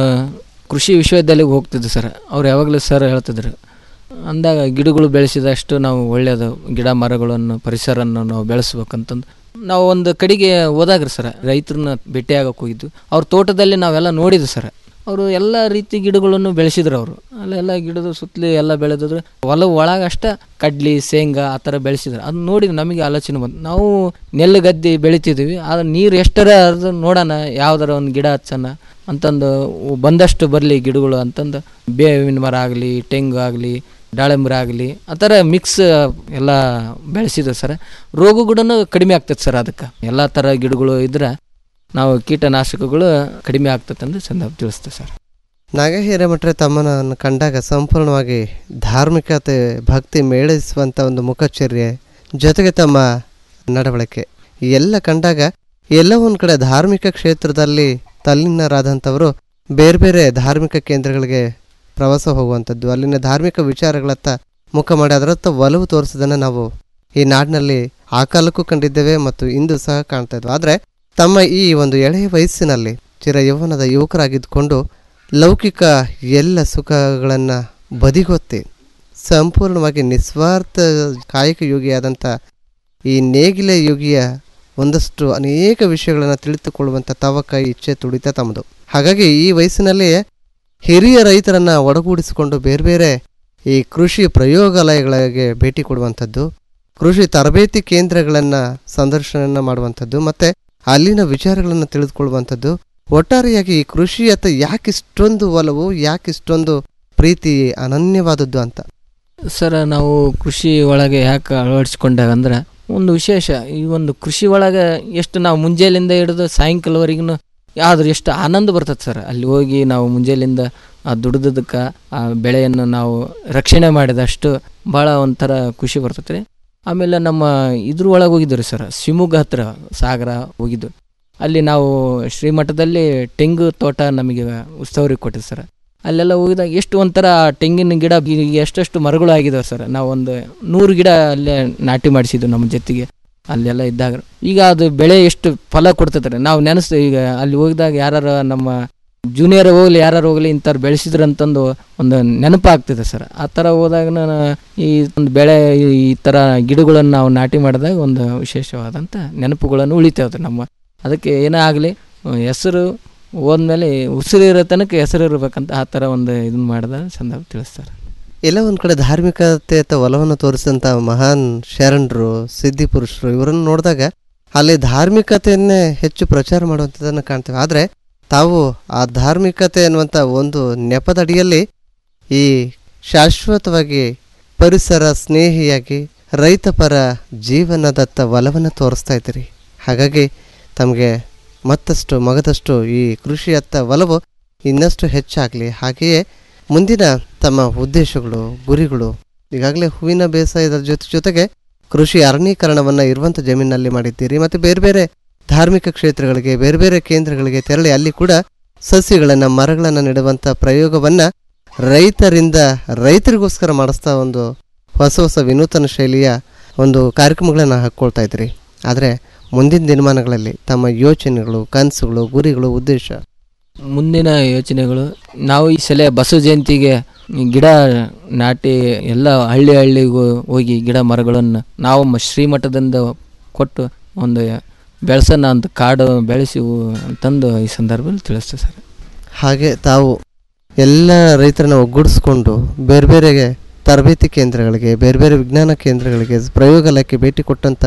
[SPEAKER 14] ಕೃಷಿ ವಿಶ್ವವಿದ್ಯಾಲಯಕ್ಕೆ ಹೋಗ್ತಿದ್ದೆ ಸರ್ ಅವ್ರು ಯಾವಾಗಲೂ ಸರ್ ಹೇಳ್ತಿದ್ರು ಅಂದಾಗ ಗಿಡಗಳು ಬೆಳೆಸಿದಷ್ಟು ನಾವು ಒಳ್ಳೆಯದು ಗಿಡ ಮರಗಳನ್ನು ಪರಿಸರವನ್ನು ನಾವು ಬೆಳೆಸ್ಬೇಕಂತಂದು ನಾವು ಒಂದು ಕಡೆಗೆ ಹೋದಾಗ್ರಿ ಸರ್ ರೈತರನ್ನ ಭೇಟಿಯಾಗಕ್ಕೆ ಹೋಗಿದ್ದು ಅವ್ರ ತೋಟದಲ್ಲಿ ನಾವೆಲ್ಲ ನೋಡಿದ್ವಿ ಸರ್ ಅವರು ಎಲ್ಲ ರೀತಿ ಗಿಡಗಳನ್ನು ಬೆಳೆಸಿದ್ರು ಅವರು ಅಲ್ಲೆಲ್ಲ ಗಿಡದ ಸುತ್ತಲೂ ಎಲ್ಲ ಬೆಳೆದಿದ್ರು ಹೊಲ ಒಳಗಷ್ಟ ಕಡ್ಲಿ ಶೇಂಗಾ ಆ ಥರ ಬೆಳೆಸಿದ್ರು ಅದನ್ನ ನೋಡಿ ನಮಗೆ ಆಲೋಚನೆ ಬಂತು ನಾವು ನೆಲ್ಲು ಗದ್ದೆ ಬೆಳಿತಿದ್ದೀವಿ ಆದ್ರೆ ನೀರು ಎಷ್ಟರ ಅದು ನೋಡೋಣ ಯಾವ್ದಾರ ಒಂದು ಗಿಡ ಹಚ್ಚೋಣ ಅಂತಂದು ಬಂದಷ್ಟು ಬರಲಿ ಗಿಡಗಳು ಅಂತಂದು ಬೇವಿನ ಮರ ಆಗಲಿ ತೆಂಗು ಆಗಲಿ ದಾಳಿಂಬ್ರ ಆಗಲಿ ಆ ಥರ ಮಿಕ್ಸ್ ಎಲ್ಲ ಬೆಳೆಸಿದ್ರು ಸರ್ ರೋಗ ಕೂಡ ಕಡಿಮೆ ಆಗ್ತದೆ ಸರ್ ಅದಕ್ಕೆ ಎಲ್ಲ ಥರ ಗಿಡಗಳು ಇದ್ರೆ ನಾವು ಕೀಟನಾಶಕಗಳು ಕಡಿಮೆ ಆಗ್ತದೆ ಅಂತ ಸಂದರ್ಭ ತಿಳಿಸ್ತೇವೆ ಸರ್
[SPEAKER 13] ನಾಗ ಹಿರೇಮಠರೆ ತಮ್ಮನನ್ನು ಕಂಡಾಗ ಸಂಪೂರ್ಣವಾಗಿ ಧಾರ್ಮಿಕತೆ ಭಕ್ತಿ ಮೇಳಿಸುವಂಥ ಒಂದು ಮುಖಚರ್ಯೆ ಜೊತೆಗೆ ತಮ್ಮ ನಡವಳಿಕೆ ಈ ಎಲ್ಲ ಕಂಡಾಗ ಎಲ್ಲ ಒಂದು ಕಡೆ ಧಾರ್ಮಿಕ ಕ್ಷೇತ್ರದಲ್ಲಿ ತಲ್ಲೀನರಾದಂಥವರು ಬೇರೆ ಬೇರೆ ಧಾರ್ಮಿಕ ಕೇಂದ್ರಗಳಿಗೆ ಪ್ರವಾಸ ಹೋಗುವಂಥದ್ದು ಅಲ್ಲಿನ ಧಾರ್ಮಿಕ ವಿಚಾರಗಳತ್ತ ಮುಖ ಮಾಡಿ ಅದರತ್ತ ಒಲವು ತೋರಿಸೋದನ್ನು ನಾವು ಈ ನಾಡಿನಲ್ಲಿ ಆ ಕಾಲಕ್ಕೂ ಕಂಡಿದ್ದೇವೆ ಮತ್ತು ಇಂದು ಸಹ ಕಾಣ್ತಾ ಇದ್ವು ಆದರೆ ತಮ್ಮ ಈ ಒಂದು ಎಳೆಯ ವಯಸ್ಸಿನಲ್ಲಿ ಚಿರ ಯೌವನದ ಯುವಕರಾಗಿದ್ದುಕೊಂಡು ಲೌಕಿಕ ಎಲ್ಲ ಸುಖಗಳನ್ನು ಬದಿಗೊತ್ತಿ ಸಂಪೂರ್ಣವಾಗಿ ನಿಸ್ವಾರ್ಥ ಕಾಯಕ ಯೋಗಿಯಾದಂಥ ಈ ನೇಗಿಲೆ ಯೋಗಿಯ ಒಂದಷ್ಟು ಅನೇಕ ವಿಷಯಗಳನ್ನು ತಿಳಿದುಕೊಳ್ಳುವಂಥ ತವಕ ಇಚ್ಛೆ ತುಡಿತ ತಮ್ಮದು ಹಾಗಾಗಿ ಈ ವಯಸ್ಸಿನಲ್ಲಿ ಹಿರಿಯ ರೈತರನ್ನು ಒಡಗೂಡಿಸಿಕೊಂಡು ಬೇರೆ ಬೇರೆ ಈ ಕೃಷಿ ಪ್ರಯೋಗಾಲಯಗಳಿಗೆ ಭೇಟಿ ಕೊಡುವಂಥದ್ದು ಕೃಷಿ ತರಬೇತಿ ಕೇಂದ್ರಗಳನ್ನು ಸಂದರ್ಶನ ಮಾಡುವಂಥದ್ದು ಮತ್ತು ಅಲ್ಲಿನ ವಿಚಾರಗಳನ್ನು ತಿಳಿದುಕೊಳ್ಳುವಂಥದ್ದು ಒಟ್ಟಾರೆಯಾಗಿ ಈ ಕೃಷಿಯತ್ತ ಯಾಕಿಷ್ಟೊಂದು ಒಲವು ಯಾಕಿಷ್ಟೊಂದು ಪ್ರೀತಿ ಅನನ್ಯವಾದದ್ದು ಅಂತ
[SPEAKER 14] ಸರ್ ನಾವು ಕೃಷಿ ಒಳಗೆ ಯಾಕೆ ಅಳವಡಿಸ್ಕೊಂಡಾಗ ಅಂದ್ರೆ ಒಂದು ವಿಶೇಷ ಈ ಒಂದು ಕೃಷಿ ಒಳಗೆ ಎಷ್ಟು ನಾವು ಮುಂಜಾನೆಯಿಂದ ಹಿಡಿದು ಸಾಯಂಕಾಲವರೆಗೂ ಆದ್ರೆ ಎಷ್ಟು ಆನಂದ ಬರ್ತದೆ ಸರ್ ಅಲ್ಲಿ ಹೋಗಿ ನಾವು ಮುಂಜಾನೆಯಿಂದ ಆ ದುಡಿದಕ್ಕೆ ಆ ಬೆಳೆಯನ್ನು ನಾವು ರಕ್ಷಣೆ ಮಾಡಿದಷ್ಟು ಭಾಳ ಒಂಥರ ಖುಷಿ ಬರ್ತೈತೆ ರೀ ಆಮೇಲೆ ನಮ್ಮ ಇದ್ರ ಒಳಗೆ ಹೋಗಿದ್ದು ರೀ ಸರ್ ಶಿವಮೊಗ್ಗ ಹತ್ರ ಸಾಗರ ಹೋಗಿದ್ದು ಅಲ್ಲಿ ನಾವು ಶ್ರೀಮಠದಲ್ಲಿ ತೆಂಗು ತೋಟ ನಮಗೆ ಉತ್ಸವರಿಗೆ ಕೊಟ್ಟಿದ್ದು ಸರ್ ಅಲ್ಲೆಲ್ಲ ಹೋಗಿದಾಗ ಎಷ್ಟು ಒಂಥರ ತೆಂಗಿನ ಗಿಡ ಈಗ ಎಷ್ಟೆಷ್ಟು ಮರಗಳು ಆಗಿದಾವೆ ಸರ್ ನಾವು ಒಂದು ನೂರು ಗಿಡ ಅಲ್ಲೇ ನಾಟಿ ಮಾಡಿಸಿದ್ವು ನಮ್ಮ ಜೊತೆಗೆ ಅಲ್ಲೆಲ್ಲ ಇದ್ದಾಗ ಈಗ ಅದು ಬೆಳೆ ಎಷ್ಟು ಫಲ ಕೊಡ್ತೈತೆ ನಾವು ನೆನೆಸ್ತೀವಿ ಈಗ ಅಲ್ಲಿ ಹೋಗಿದಾಗ ಯಾರು ನಮ್ಮ ಜೂನಿಯರ್ ಹೋಗ್ಲಿ ಯಾರು ಹೋಗ್ಲಿ ಇಂಥವ್ರು ಬೆಳೆಸಿದ್ರು ಅಂತಂದು ಒಂದು ನೆನಪಾಗ್ತಿದೆ ಸರ್ ಆ ಥರ ಹೋದಾಗ ನಾನು ಈ ಒಂದು ಬೆಳೆ ಈ ಥರ ಗಿಡಗಳನ್ನು ನಾವು ನಾಟಿ ಮಾಡಿದಾಗ ಒಂದು ವಿಶೇಷವಾದಂಥ ನೆನಪುಗಳನ್ನು ಉಳಿತೇವೆ ನಮ್ಮ ಅದಕ್ಕೆ ಏನೇ ಆಗಲಿ ಹೆಸರು ಹೋದ್ಮೇಲೆ ಉಸಿರಿರೋ ತನಕ ಹೆಸರು ಇರ್ಬೇಕಂತ ಆ ಥರ ಒಂದು ಇದನ್ನ ಮಾಡಿದ ಸಂದರ್ಭ ತಿಳಿಸ್ತಾರೆ
[SPEAKER 13] ಎಲ್ಲ ಒಂದು ಕಡೆ ಧಾರ್ಮಿಕತೆ ಅಥವಾ ಒಲವನ್ನು ತೋರಿಸಿದಂಥ ಮಹಾನ್ ಶರಣರು ಸಿದ್ಧಿ ಪುರುಷರು ಇವರನ್ನು ನೋಡಿದಾಗ ಅಲ್ಲಿ ಧಾರ್ಮಿಕತೆಯನ್ನೇ ಹೆಚ್ಚು ಪ್ರಚಾರ ಮಾಡುವಂಥದ್ದನ್ನು ಕಾಣ್ತೇವೆ ಆದರೆ ತಾವು ಆ ಧಾರ್ಮಿಕತೆ ಅನ್ನುವಂಥ ಒಂದು ನೆಪದಡಿಯಲ್ಲಿ ಈ ಶಾಶ್ವತವಾಗಿ ಪರಿಸರ ಸ್ನೇಹಿಯಾಗಿ ರೈತಪರ ಜೀವನದತ್ತ ಒಲವನ್ನು ತೋರಿಸ್ತಾ ಇದ್ದೀರಿ ಹಾಗಾಗಿ ತಮಗೆ ಮತ್ತಷ್ಟು ಮಗದಷ್ಟು ಈ ಕೃಷಿಯತ್ತ ಒಲವು ಇನ್ನಷ್ಟು ಹೆಚ್ಚಾಗಲಿ ಹಾಗೆಯೇ ಮುಂದಿನ ತಮ್ಮ ಉದ್ದೇಶಗಳು ಗುರಿಗಳು ಈಗಾಗಲೇ ಹೂವಿನ ಬೇಸಾಯದ ಜೊತೆ ಜೊತೆಗೆ ಕೃಷಿ ಅರಣ್ಯೀಕರಣವನ್ನು ಇರುವಂಥ ಜಮೀನಿನಲ್ಲಿ ಮಾಡಿದ್ದೀರಿ ಮತ್ತು ಬೇರೆ ಬೇರೆ ಧಾರ್ಮಿಕ ಕ್ಷೇತ್ರಗಳಿಗೆ ಬೇರೆ ಬೇರೆ ಕೇಂದ್ರಗಳಿಗೆ ತೆರಳಿ ಅಲ್ಲಿ ಕೂಡ ಸಸ್ಯಗಳನ್ನು ಮರಗಳನ್ನು ನೆಡುವಂಥ ಪ್ರಯೋಗವನ್ನು ರೈತರಿಂದ ರೈತರಿಗೋಸ್ಕರ ಮಾಡಿಸ್ತಾ ಒಂದು ಹೊಸ ಹೊಸ ವಿನೂತನ ಶೈಲಿಯ ಒಂದು ಕಾರ್ಯಕ್ರಮಗಳನ್ನು ಹಾಕ್ಕೊಳ್ತಾ ಇದ್ರಿ ಆದರೆ ಮುಂದಿನ ದಿನಮಾನಗಳಲ್ಲಿ ತಮ್ಮ ಯೋಚನೆಗಳು ಕನಸುಗಳು ಗುರಿಗಳು ಉದ್ದೇಶ
[SPEAKER 14] ಮುಂದಿನ ಯೋಚನೆಗಳು ನಾವು ಈ ಸಲ ಬಸವ ಜಯಂತಿಗೆ ಈ ಗಿಡ ನಾಟಿ ಎಲ್ಲ ಹಳ್ಳಿ ಹಳ್ಳಿಗೂ ಹೋಗಿ ಗಿಡ ಮರಗಳನ್ನು ನಾವು ಮ- ಶ್ರೀಮಠದಿಂದ ಕೊಟ್ಟು ಒಂದು ಬೆಳೆಸೋಣ ಅಂತ ಕಾಡು ಬೆಳೆಸಿ ಅಂತಂದು ಈ ಸಂದರ್ಭದಲ್ಲಿ ತಿಳಿಸ್ತೇವೆ ಸರ್
[SPEAKER 13] ಹಾಗೆ ತಾವು ಎಲ್ಲ ರೈತರನ್ನ ಒಗ್ಗೂಡಿಸ್ಕೊಂಡು ಬೇರೆ ಬೇರೆ ತರಬೇತಿ ಕೇಂದ್ರಗಳಿಗೆ ಬೇರೆ ಬೇರೆ ವಿಜ್ಞಾನ ಕೇಂದ್ರಗಳಿಗೆ ಪ್ರಯೋಗಾಲಯಕ್ಕೆ ಭೇಟಿ ಕೊಟ್ಟಂಥ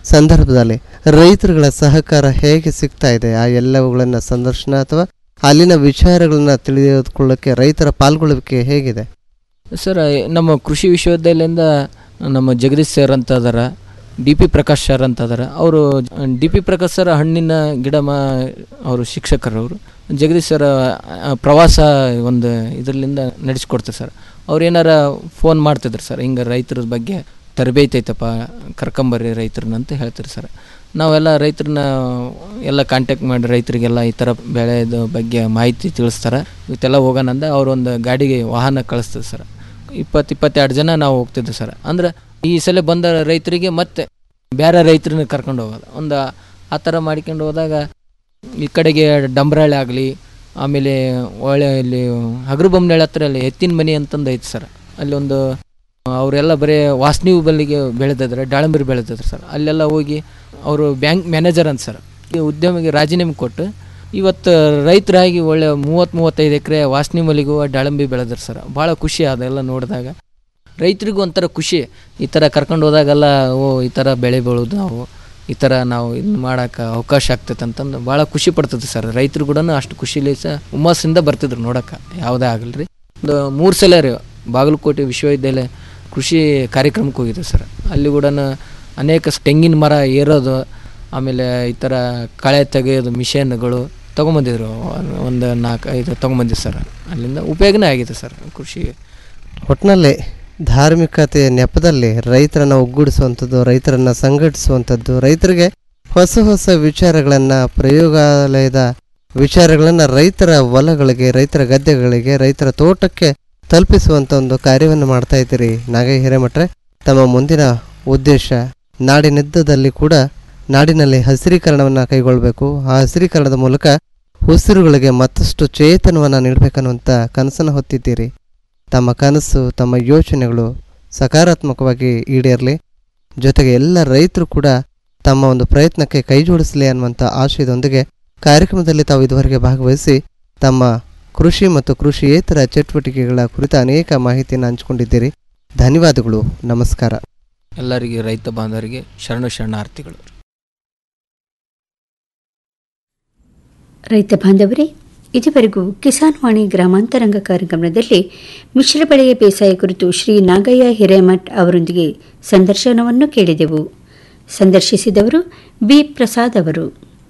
[SPEAKER 13] ಸಂದರ್ಭದಲ್ಲಿ ರೈತರುಗಳ ಸಹಕಾರ ಹೇಗೆ ಸಿಗ್ತಾ ಇದೆ ಆ ಎಲ್ಲವುಗಳನ್ನು ಸಂದರ್ಶನ ಅಥವಾ ಅಲ್ಲಿನ ವಿಚಾರಗಳನ್ನ ತಿಳಿದುಕೊಳ್ಳಕ್ಕೆ ರೈತರ ಪಾಲ್ಗೊಳ್ಳುವಿಕೆ ಹೇಗಿದೆ
[SPEAKER 14] ಸರ್ ನಮ್ಮ ಕೃಷಿ ವಿಶ್ವವಿದ್ಯಾಲಯದಿಂದ ನಮ್ಮ ಜಗದೀಶ್ ಸರ್ ಅಂತ ಅದಾರ ಡಿ ಪಿ ಪ್ರಕಾಶ್ ಸರ್ ಅಂತ ಅದಾರ ಅವರು ಡಿ ಪಿ ಪ್ರಕಾಶ್ ಸರ್ ಹಣ್ಣಿನ ಗಿಡ ಮಾ ಅವರು ಶಿಕ್ಷಕರು ಅವರು ಜಗದೀಶ್ ಸರ್ ಆ, ಪ್ರವಾಸ ಒಂದು ಇದರಿಂದ ನಡೆಸ್ಕೊಡ್ತಾರೆ ಸರ್ ಅವ್ರು ಏನಾರ ಫೋನ್ ಮಾಡ್ತಿದ್ರು ಸರ್ ಹಿಂಗೆ ರೈತರ ಬಗ್ಗೆ ತರಬೇತಿ ಐತಪ್ಪ ಕರ್ಕೊಂಬರ್ರಿ ರೈತರನ್ನ ಅಂತ ಹೇಳ್ತಾರೆ ಸರ್ ನಾವೆಲ್ಲ ರೈತರನ್ನ ಎಲ್ಲ ಕಾಂಟ್ಯಾಕ್ಟ್ ಮಾಡಿ ರೈತರಿಗೆಲ್ಲ ಈ ಥರ ಬೆಳೆದ ಬಗ್ಗೆ ಮಾಹಿತಿ ತಿಳಿಸ್ತಾರೆ ಇವತ್ತೆಲ್ಲ ಹೋಗೋಣಂದ ಅವ್ರು ಒಂದು ಗಾಡಿಗೆ ವಾಹನ ಕಳಿಸ್ತದೆ ಸರ್ ಇಪ್ಪತ್ತು ಇಪ್ಪತ್ತೆರಡು ಜನ ನಾವು ಹೋಗ್ತಿದ್ದೆ ಸರ್ ಅಂದ್ರೆ ಈ ಸಲ ಬಂದ ರೈತರಿಗೆ ಮತ್ತೆ ಬೇರೆ ರೈತರನ್ನ ಕರ್ಕೊಂಡು ಹೋಗೋದು ಒಂದು ಆ ಥರ ಮಾಡ್ಕೊಂಡು ಹೋದಾಗ ಈ ಕಡೆಗೆ ಡಂಬ್ರಾಳೆ ಆಗಲಿ ಆಮೇಲೆ ಒಳ್ಳೆ ಇಲ್ಲಿ ಹಗರು ಬೊಮ್ಮನಳ್ಳಿ ಹತ್ರ ಅಲ್ಲಿ ಎತ್ತಿನ ಮನೆ ಅಂತಂದು ಐತೆ ಸರ್ ಅಲ್ಲಿ ಒಂದು ಅವರೆಲ್ಲ ಬರೀ ವಾಸನಿ ಬಲ್ಲಿಗೆ ಬೆಳೆದಿದ್ರೆ ದಾಳಂಬರಿ ಬೆಳೆದಿದ್ರು ಸರ್ ಅಲ್ಲೆಲ್ಲ ಹೋಗಿ ಅವರು ಬ್ಯಾಂಕ್ ಮ್ಯಾನೇಜರ್ ಅಂತ ಸರ್ ಈ ಉದ್ಯಮಿಗೆ ರಾಜೀನಾಮೆ ಕೊಟ್ಟು ಇವತ್ತು ರೈತರಾಗಿ ಒಳ್ಳೆ ಮೂವತ್ತು ಮೂವತ್ತೈದು ಎಕರೆ ವಾಸನಿ ಮಲ್ಲಿಗೂ ದಾಳಂಬಿ ಬೆಳೆದ್ರು ಸರ್ ಭಾಳ ಖುಷಿ ಅದೆಲ್ಲ ನೋಡಿದಾಗ ರೈತರಿಗೂ ಒಂಥರ ಖುಷಿ ಈ ಥರ ಕರ್ಕೊಂಡು ಹೋದಾಗೆಲ್ಲ ಓ ಈ ಥರ ಬೆಳೆ ಬೆಳೆದು ನಾವು ಈ ಥರ ನಾವು ಇದು ಮಾಡೋಕೆ ಅವಕಾಶ ಆಗ್ತೈತೆ ಅಂತಂದು ಭಾಳ ಖುಷಿ ಪಡ್ತದೆ ಸರ್ ರೈತರು ಕೂಡ ಅಷ್ಟು ಖುಷಿಲಿ ಸಹ ಹುಮ್ಮಸ್ಸಿಂದ ಬರ್ತಿದ್ರು ನೋಡೋಕೆ ಯಾವುದೇ ಆಗಲಿ ರೀ ಒಂದು ಮೂರು ಸಲ ರೀ ಬಾಗಲಕೋಟೆ ವಿಶ್ವವಿದ್ಯಾಲಯ ಕೃಷಿ ಕಾರ್ಯಕ್ರಮಕ್ಕೆ ಹೋಗಿದ್ದೆ ಸರ್ ಅಲ್ಲಿ ಕೂಡ ಅನೇಕ ಸ್- ತೆಂಗಿನ ಮರ ಏರೋದು ಆಮೇಲೆ ಈ ಥರ ಕಳೆ ತೆಗೆಯೋದು ಮಿಷನ್ಗಳು ತೊಗೊಂಬಂದಿದ್ರು ಒಂದು ನಾಲ್ಕು ಐದು ತೊಗೊಂಬಂದಿದ್ದು ಸರ್ ಅಲ್ಲಿಂದ ಉಪಯೋಗನೇ ಆಗಿದೆ ಸರ್ ಕೃಷಿ
[SPEAKER 13] ಒಟ್ಟಿನಲ್ಲಿ ಧಾರ್ಮಿಕತೆಯ ನೆಪದಲ್ಲಿ ರೈತರನ್ನ ಒಗ್ಗೂಡಿಸುವಂಥದ್ದು ರೈತರನ್ನ ಸಂಘಟಿಸುವಂಥದ್ದು ರೈತರಿಗೆ ಹೊಸ ಹೊಸ ವಿಚಾರಗಳನ್ನು ಪ್ರಯೋಗಾಲಯದ ವಿಚಾರಗಳನ್ನು ರೈತರ ಹೊಲಗಳಿಗೆ ರೈತರ ಗದ್ದೆಗಳಿಗೆ ರೈತರ ತೋಟಕ್ಕೆ ತಲುಪಿಸುವಂಥ ಒಂದು ಕಾರ್ಯವನ್ನು ಮಾಡ್ತಾ ಇದ್ದೀರಿ ನಾಗೈ ಹಿರೇಮಠರೆ ತಮ್ಮ ಮುಂದಿನ ಉದ್ದೇಶ ನಾಡಿನೆದ್ದದಲ್ಲಿ ಕೂಡ ನಾಡಿನಲ್ಲಿ ಹಸಿರೀಕರಣವನ್ನು ಕೈಗೊಳ್ಳಬೇಕು ಆ ಹಸಿರೀಕರಣದ ಮೂಲಕ ಉಸಿರುಗಳಿಗೆ ಮತ್ತಷ್ಟು ಚೇತನವನ್ನು ನೀಡಬೇಕನ್ನುವಂಥ ಕನಸನ್ನು ಹೊತ್ತಿದ್ದೀರಿ ತಮ್ಮ ಕನಸು ತಮ್ಮ ಯೋಚನೆಗಳು ಸಕಾರಾತ್ಮಕವಾಗಿ ಈಡೇರಲಿ ಜೊತೆಗೆ ಎಲ್ಲ ರೈತರು ಕೂಡ ತಮ್ಮ ಒಂದು ಪ್ರಯತ್ನಕ್ಕೆ ಕೈ ಜೋಡಿಸಲಿ ಅನ್ನುವಂಥ ಆಶಯದೊಂದಿಗೆ ಕಾರ್ಯಕ್ರಮದಲ್ಲಿ ತಾವು ಇದುವರೆಗೆ ಭಾಗವಹಿಸಿ ತಮ್ಮ ಕೃಷಿ ಮತ್ತು ಕೃಷಿಯೇತರ ಚಟುವಟಿಕೆಗಳ ಕುರಿತ ಅನೇಕ ಮಾಹಿತಿಯನ್ನು ಹಂಚಿಕೊಂಡಿದ್ದೀರಿ ಧನ್ಯವಾದಗಳು ನಮಸ್ಕಾರ
[SPEAKER 14] ಎಲ್ಲರಿಗೆ ರೈತ ಬಾಂಧವರಿಗೆ ಶರಣು ಶರಣಾರ್ಥಿಗಳು
[SPEAKER 1] ರೈತ ಬಾಂಧವರೇ ಇದುವರೆಗೂ ಕಿಸಾನ್ ವಾಣಿ ಗ್ರಾಮಾಂತರಂಗ ಕಾರ್ಯಕ್ರಮದಲ್ಲಿ ಮಿಶ್ರ ಬೆಳೆಯ ಬೇಸಾಯ ಕುರಿತು ಶ್ರೀ ನಾಗಯ್ಯ ಹಿರೇಮಠ್ ಅವರೊಂದಿಗೆ ಸಂದರ್ಶನವನ್ನು ಕೇಳಿದೆವು ಸಂದರ್ಶಿಸಿದವರು ಬಿ ಪ್ರಸಾದ್ ಅವರು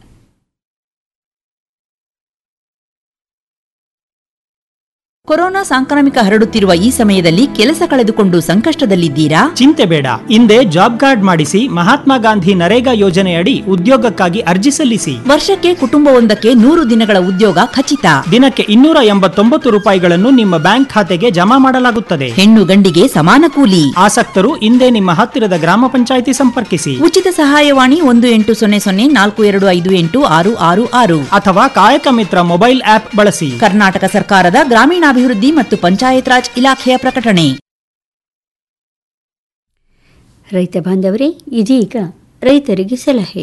[SPEAKER 18] ಕೊರೋನಾ ಸಾಂಕ್ರಾಮಿಕ ಹರಡುತ್ತಿರುವ ಈ ಸಮಯದಲ್ಲಿ ಕೆಲಸ ಕಳೆದುಕೊಂಡು ಸಂಕಷ್ಟದಲ್ಲಿದ್ದೀರಾ
[SPEAKER 19] ಚಿಂತೆ ಬೇಡ ಹಿಂದೆ ಜಾಬ್ ಕಾರ್ಡ್ ಮಾಡಿಸಿ ಮಹಾತ್ಮ ಗಾಂಧಿ ನರೇಗಾ ಯೋಜನೆಯಡಿ ಉದ್ಯೋಗಕ್ಕಾಗಿ ಅರ್ಜಿ ಸಲ್ಲಿಸಿ
[SPEAKER 18] ವರ್ಷಕ್ಕೆ ಕುಟುಂಬವೊಂದಕ್ಕೆ ನೂರು ದಿನಗಳ ಉದ್ಯೋಗ ಖಚಿತ
[SPEAKER 19] ದಿನಕ್ಕೆ ಇನ್ನೂರ ಎಂಬತ್ತೊಂಬತ್ತು ರೂಪಾಯಿಗಳನ್ನು ನಿಮ್ಮ ಬ್ಯಾಂಕ್ ಖಾತೆಗೆ ಜಮಾ ಮಾಡಲಾಗುತ್ತದೆ
[SPEAKER 18] ಹೆಣ್ಣು ಗಂಡಿಗೆ ಸಮಾನ ಕೂಲಿ
[SPEAKER 19] ಆಸಕ್ತರು ಹಿಂದೆ ನಿಮ್ಮ ಹತ್ತಿರದ ಗ್ರಾಮ ಪಂಚಾಯಿತಿ ಸಂಪರ್ಕಿಸಿ
[SPEAKER 18] ಉಚಿತ ಸಹಾಯವಾಣಿ ಒಂದು ಎಂಟು ಸೊನ್ನೆ ಸೊನ್ನೆ ನಾಲ್ಕು ಎರಡು ಐದು ಎಂಟು ಆರು ಆರು ಆರು
[SPEAKER 19] ಅಥವಾ ಕಾಯಕ ಮಿತ್ರ ಮೊಬೈಲ್ ಆಪ್ ಬಳಸಿ
[SPEAKER 18] ಕರ್ನಾಟಕ ಸರ್ಕಾರದ ಗ್ರಾಮೀಣಾಭಿವೃದ್ಧಿ ಮತ್ತು ಪಂಚಾಯತ್ ರಾಜ್ ಇಲಾಖೆಯ ಪ್ರಕಟಣೆ
[SPEAKER 1] ರೈತ ಬಾಂಧವರೇ ಇದೀಗ ರೈತರಿಗೆ ಸಲಹೆ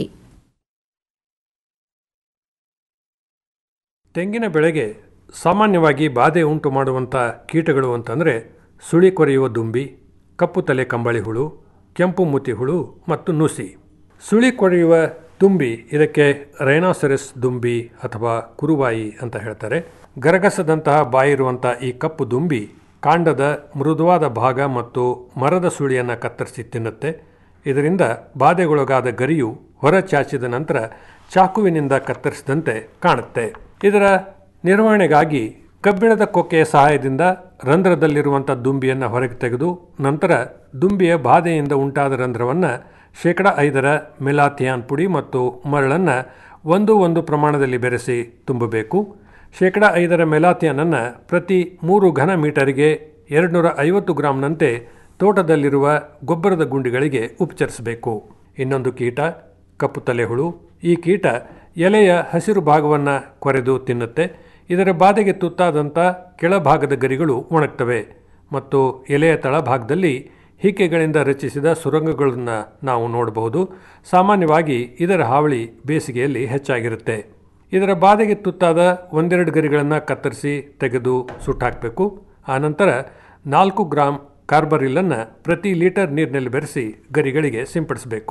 [SPEAKER 20] ತೆಂಗಿನ ಬೆಳೆಗೆ ಸಾಮಾನ್ಯವಾಗಿ ಬಾಧೆ ಉಂಟು ಮಾಡುವಂಥ ಕೀಟಗಳು ಅಂತಂದರೆ ಸುಳಿ ಕೊರೆಯುವ ದುಂಬಿ ಕಪ್ಪು ತಲೆ ಕಂಬಳಿ ಹುಳು ಕೆಂಪು ಮುತಿ ಹುಳು ಮತ್ತು ನುಸಿ ಸುಳಿ ಕೊರೆಯುವ ದುಂಬಿ ಇದಕ್ಕೆ ರೈನಾಸೆರಸ್ ದುಂಬಿ ಅಥವಾ ಕುರುಬಾಯಿ ಅಂತ ಹೇಳ್ತಾರೆ ಗರಗಸದಂತಹ ಬಾಯಿರುವಂಥ ಈ ಕಪ್ಪು ದುಂಬಿ ಕಾಂಡದ ಮೃದುವಾದ ಭಾಗ ಮತ್ತು ಮರದ ಸುಳಿಯನ್ನು ಕತ್ತರಿಸಿ ತಿನ್ನುತ್ತೆ ಇದರಿಂದ ಬಾಧೆಗೊಳಗಾದ ಗರಿಯು ಹೊರ ಚಾಚಿದ ನಂತರ ಚಾಕುವಿನಿಂದ ಕತ್ತರಿಸಿದಂತೆ ಕಾಣುತ್ತೆ ಇದರ ನಿರ್ವಹಣೆಗಾಗಿ ಕಬ್ಬಿಣದ ಕೊಕ್ಕೆಯ ಸಹಾಯದಿಂದ ರಂಧ್ರದಲ್ಲಿರುವಂಥ ದುಂಬಿಯನ್ನು ಹೊರಗೆ ತೆಗೆದು ನಂತರ ದುಂಬಿಯ ಬಾಧೆಯಿಂದ ಉಂಟಾದ ರಂಧ್ರವನ್ನು ಶೇಕಡ ಐದರ ಮೆಲಾಥಿಯಾನ್ ಪುಡಿ ಮತ್ತು ಮರಳನ್ನು ಒಂದು ಒಂದು ಪ್ರಮಾಣದಲ್ಲಿ ಬೆರೆಸಿ ತುಂಬಬೇಕು ಶೇಕಡ ಐದರ ಮೆಲಾಥಿಯನನ್ನು ಪ್ರತಿ ಮೂರು ಘನ ಮೀಟರಿಗೆ ಎರಡುನೂರ ಐವತ್ತು ಗ್ರಾಂನಂತೆ ತೋಟದಲ್ಲಿರುವ ಗೊಬ್ಬರದ ಗುಂಡಿಗಳಿಗೆ ಉಪಚರಿಸಬೇಕು ಇನ್ನೊಂದು ಕೀಟ ಕಪ್ಪು ತಲೆಹುಳು ಈ ಕೀಟ ಎಲೆಯ ಹಸಿರು ಭಾಗವನ್ನು ಕೊರೆದು ತಿನ್ನುತ್ತೆ ಇದರ ಬಾಧೆಗೆ ತುತ್ತಾದಂಥ ಕೆಳಭಾಗದ ಗರಿಗಳು ಒಣಗ್ತವೆ ಮತ್ತು ಎಲೆಯ ತಳಭಾಗದಲ್ಲಿ ಹಿಕ್ಕೆಗಳಿಂದ ರಚಿಸಿದ ಸುರಂಗಗಳನ್ನು ನಾವು ನೋಡಬಹುದು ಸಾಮಾನ್ಯವಾಗಿ ಇದರ ಹಾವಳಿ ಬೇಸಿಗೆಯಲ್ಲಿ ಹೆಚ್ಚಾಗಿರುತ್ತೆ ಇದರ ಬಾಧೆಗೆ ತುತ್ತಾದ ಒಂದೆರಡು ಗರಿಗಳನ್ನು ಕತ್ತರಿಸಿ ತೆಗೆದು ಸುಟ್ಟಾಕಬೇಕು ಆನಂತರ ನಾಲ್ಕು ಗ್ರಾಂ ಕಾರ್ಬರಿಲ್ಲನ್ನು ಪ್ರತಿ ಲೀಟರ್ ನೀರಿನಲ್ಲಿ ಬೆರೆಸಿ ಗರಿಗಳಿಗೆ ಸಿಂಪಡಿಸಬೇಕು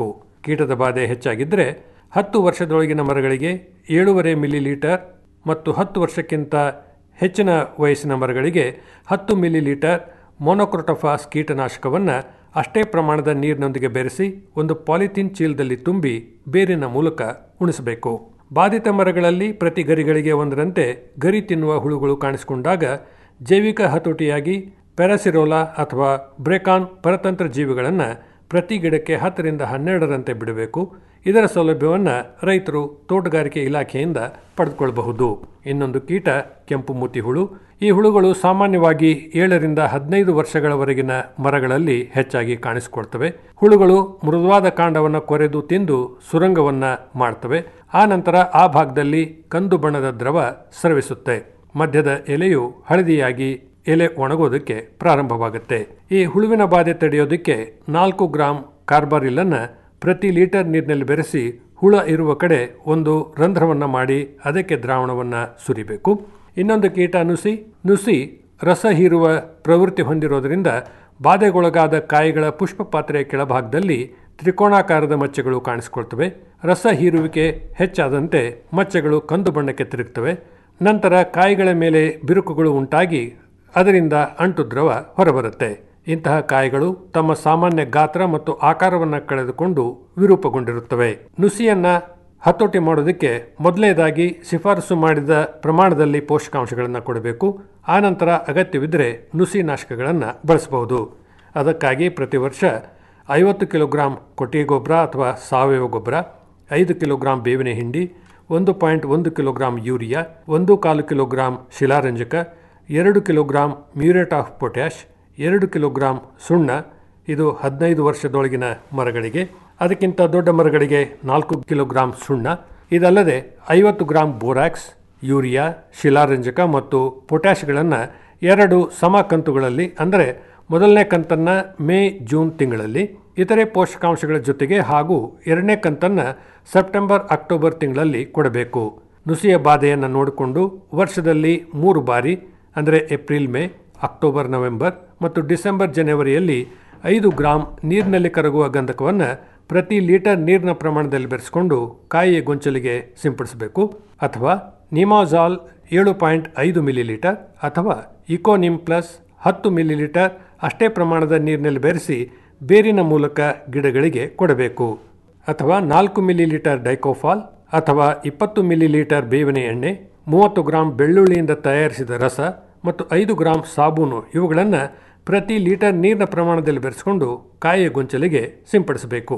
[SPEAKER 20] ಕೀಟದ ಬಾಧೆ ಹೆಚ್ಚಾಗಿದ್ದರೆ ಹತ್ತು ವರ್ಷದೊಳಗಿನ ಮರಗಳಿಗೆ ಏಳೂವರೆ ಮಿಲಿ ಲೀಟರ್ ಮತ್ತು ಹತ್ತು ವರ್ಷಕ್ಕಿಂತ ಹೆಚ್ಚಿನ ವಯಸ್ಸಿನ ಮರಗಳಿಗೆ ಹತ್ತು ಮಿಲಿ ಲೀಟರ್ ಮೊನೊಕ್ರೊಟೊಫಾಸ್ ಕೀಟನಾಶಕವನ್ನು ಅಷ್ಟೇ ಪ್ರಮಾಣದ ನೀರಿನೊಂದಿಗೆ ಬೆರೆಸಿ ಒಂದು ಪಾಲಿಥೀನ್ ಚೀಲದಲ್ಲಿ ತುಂಬಿ ಬೇರಿನ ಮೂಲಕ ಉಣಿಸಬೇಕು ಬಾಧಿತ ಮರಗಳಲ್ಲಿ ಪ್ರತಿ ಗರಿಗಳಿಗೆ ಒಂದರಂತೆ ಗರಿ ತಿನ್ನುವ ಹುಳುಗಳು ಕಾಣಿಸಿಕೊಂಡಾಗ ಜೈವಿಕ ಹತೋಟಿಯಾಗಿ ಪ್ಯಾರಾಸಿರೋಲಾ ಅಥವಾ ಬ್ರೇಕಾನ್ ಪರತಂತ್ರ ಜೀವಿಗಳನ್ನು ಪ್ರತಿ ಗಿಡಕ್ಕೆ ಹತ್ತರಿಂದ ಹನ್ನೆರಡರಂತೆ ಬಿಡಬೇಕು ಇದರ ಸೌಲಭ್ಯವನ್ನು ರೈತರು ತೋಟಗಾರಿಕೆ ಇಲಾಖೆಯಿಂದ ಪಡೆದುಕೊಳ್ಳಬಹುದು ಇನ್ನೊಂದು ಕೀಟ ಕೆಂಪು ಮೂತಿ ಹುಳು ಈ ಹುಳುಗಳು ಸಾಮಾನ್ಯವಾಗಿ ಏಳರಿಂದ ಹದಿನೈದು ವರ್ಷಗಳವರೆಗಿನ ಮರಗಳಲ್ಲಿ ಹೆಚ್ಚಾಗಿ ಕಾಣಿಸಿಕೊಳ್ತವೆ ಹುಳುಗಳು ಮೃದುವಾದ ಕಾಂಡವನ್ನು ಕೊರೆದು ತಿಂದು ಸುರಂಗವನ್ನ ಮಾಡ್ತವೆ ಆ ನಂತರ ಆ ಭಾಗದಲ್ಲಿ ಕಂದು ಬಣ್ಣದ ದ್ರವ ಸ್ರವಿಸುತ್ತೆ ಮಧ್ಯದ ಎಲೆಯು ಹಳದಿಯಾಗಿ ಎಲೆ ಒಣಗೋದಕ್ಕೆ ಪ್ರಾರಂಭವಾಗುತ್ತೆ ಈ ಹುಳುವಿನ ಬಾಧೆ ತಡೆಯೋದಕ್ಕೆ ನಾಲ್ಕು ಗ್ರಾಂ ಕಾರ್ಬಾರಿಲ್ಲನ್ನು ಪ್ರತಿ ಲೀಟರ್ ನೀರಿನಲ್ಲಿ ಬೆರೆಸಿ ಹುಳ ಇರುವ ಕಡೆ ಒಂದು ರಂಧ್ರವನ್ನು ಮಾಡಿ ಅದಕ್ಕೆ ದ್ರಾವಣವನ್ನು ಸುರಿಬೇಕು ಇನ್ನೊಂದು ಕೀಟ ನುಸಿ ನುಸಿ ರಸ ಹೀರುವ ಪ್ರವೃತ್ತಿ ಹೊಂದಿರೋದರಿಂದ ಬಾಧೆಗೊಳಗಾದ ಕಾಯಿಗಳ ಪುಷ್ಪ ಪಾತ್ರೆಯ ಕೆಳಭಾಗದಲ್ಲಿ ತ್ರಿಕೋಣಾಕಾರದ ಮಚ್ಚೆಗಳು ಕಾಣಿಸಿಕೊಳ್ತವೆ ರಸ ಹೀರುವಿಕೆ ಹೆಚ್ಚಾದಂತೆ ಮಚ್ಚೆಗಳು ಕಂದು ಬಣ್ಣಕ್ಕೆ ತಿರುಗ್ತವೆ ನಂತರ ಕಾಯಿಗಳ ಮೇಲೆ ಬಿರುಕುಗಳು ಉಂಟಾಗಿ ಅದರಿಂದ ಅಂಟು ದ್ರವ ಹೊರಬರುತ್ತೆ ಇಂತಹ ಕಾಯಿಗಳು ತಮ್ಮ ಸಾಮಾನ್ಯ ಗಾತ್ರ ಮತ್ತು ಆಕಾರವನ್ನು ಕಳೆದುಕೊಂಡು ವಿರೂಪಗೊಂಡಿರುತ್ತವೆ ನುಸಿಯನ್ನ ಹತೋಟಿ ಮಾಡೋದಕ್ಕೆ ಮೊದಲನೇದಾಗಿ ಶಿಫಾರಸು ಮಾಡಿದ ಪ್ರಮಾಣದಲ್ಲಿ ಪೋಷಕಾಂಶಗಳನ್ನು ಕೊಡಬೇಕು ಆನಂತರ ಅಗತ್ಯವಿದ್ದರೆ ನುಸಿ ನಾಶಕಗಳನ್ನು ಬಳಸಬಹುದು ಅದಕ್ಕಾಗಿ ಪ್ರತಿ ವರ್ಷ ಐವತ್ತು ಕಿಲೋಗ್ರಾಂ ಕೊಟ್ಟಿಗೆ ಗೊಬ್ಬರ ಅಥವಾ ಸಾವಯವ ಗೊಬ್ಬರ ಐದು ಕಿಲೋಗ್ರಾಂ ಬೇವಿನ ಹಿಂಡಿ ಒಂದು ಪಾಯಿಂಟ್ ಒಂದು ಕಿಲೋಗ್ರಾಂ ಯೂರಿಯಾ ಒಂದು ಕಾಲು ಕಿಲೋಗ್ರಾಂ ಶಿಲಾರಂಜಕ ಎರಡು ಕಿಲೋಗ್ರಾಂ ಮ್ಯೂರೇಟ್ ಆಫ್ ಪೊಟ್ಯಾಶ್ ಎರಡು ಕಿಲೋಗ್ರಾಂ ಸುಣ್ಣ ಇದು ಹದಿನೈದು ವರ್ಷದೊಳಗಿನ ಮರಗಳಿಗೆ ಅದಕ್ಕಿಂತ ದೊಡ್ಡ ಮರಗಳಿಗೆ ನಾಲ್ಕು ಕಿಲೋಗ್ರಾಂ ಸುಣ್ಣ ಇದಲ್ಲದೆ ಐವತ್ತು ಗ್ರಾಂ ಬೋರಾಕ್ಸ್ ಯೂರಿಯಾ ಶಿಲಾರಂಜಕ ಮತ್ತು ಪೊಟ್ಯಾಶ್ಗಳನ್ನು ಎರಡು ಸಮ ಕಂತುಗಳಲ್ಲಿ ಅಂದರೆ ಮೊದಲನೇ ಕಂತನ್ನು ಮೇ ಜೂನ್ ತಿಂಗಳಲ್ಲಿ ಇತರೆ ಪೋಷಕಾಂಶಗಳ ಜೊತೆಗೆ ಹಾಗೂ ಎರಡನೇ ಕಂತನ್ನು ಸೆಪ್ಟೆಂಬರ್ ಅಕ್ಟೋಬರ್ ತಿಂಗಳಲ್ಲಿ ಕೊಡಬೇಕು ನುಸಿಯ ಬಾಧೆಯನ್ನು ನೋಡಿಕೊಂಡು ವರ್ಷದಲ್ಲಿ ಮೂರು ಬಾರಿ ಅಂದರೆ ಏಪ್ರಿಲ್ ಮೇ ಅಕ್ಟೋಬರ್ ನವೆಂಬರ್ ಮತ್ತು ಡಿಸೆಂಬರ್ ಜನವರಿಯಲ್ಲಿ ಐದು ಗ್ರಾಂ ನೀರಿನಲ್ಲಿ ಕರಗುವ ಗಂಧಕವನ್ನು ಪ್ರತಿ ಲೀಟರ್ ನೀರಿನ ಪ್ರಮಾಣದಲ್ಲಿ ಬೆರೆಸಿಕೊಂಡು ಕಾಯಿಯ ಗೊಂಚಲಿಗೆ ಸಿಂಪಡಿಸಬೇಕು ಅಥವಾ ನಿಮಾಜಾಲ್ ಏಳು ಪಾಯಿಂಟ್ ಐದು ಮಿಲಿ ಲೀಟರ್ ಅಥವಾ ಇಕೋನಿಮ್ ಪ್ಲಸ್ ಹತ್ತು ಮಿಲಿ ಲೀಟರ್ ಅಷ್ಟೇ ಪ್ರಮಾಣದ ನೀರಿನಲ್ಲಿ ಬೆರೆಸಿ ಬೇರಿನ ಮೂಲಕ ಗಿಡಗಳಿಗೆ ಕೊಡಬೇಕು ಅಥವಾ ನಾಲ್ಕು ಮಿಲಿ ಲೀಟರ್ ಡೈಕೋಫಾಲ್ ಅಥವಾ ಇಪ್ಪತ್ತು ಮಿಲಿ ಲೀಟರ್ ಬೇವಿನ ಎಣ್ಣೆ ಮೂವತ್ತು ಗ್ರಾಂ ಬೆಳ್ಳುಳ್ಳಿಯಿಂದ ತಯಾರಿಸಿದ ರಸ ಮತ್ತು ಐದು ಗ್ರಾಂ ಸಾಬೂನು ಇವುಗಳನ್ನು ಪ್ರತಿ ಲೀಟರ್ ನೀರಿನ ಪ್ರಮಾಣದಲ್ಲಿ ಬೆರೆಸಿಕೊಂಡು ಕಾಯಿಯ ಗೊಂಚಲಿಗೆ ಸಿಂಪಡಿಸಬೇಕು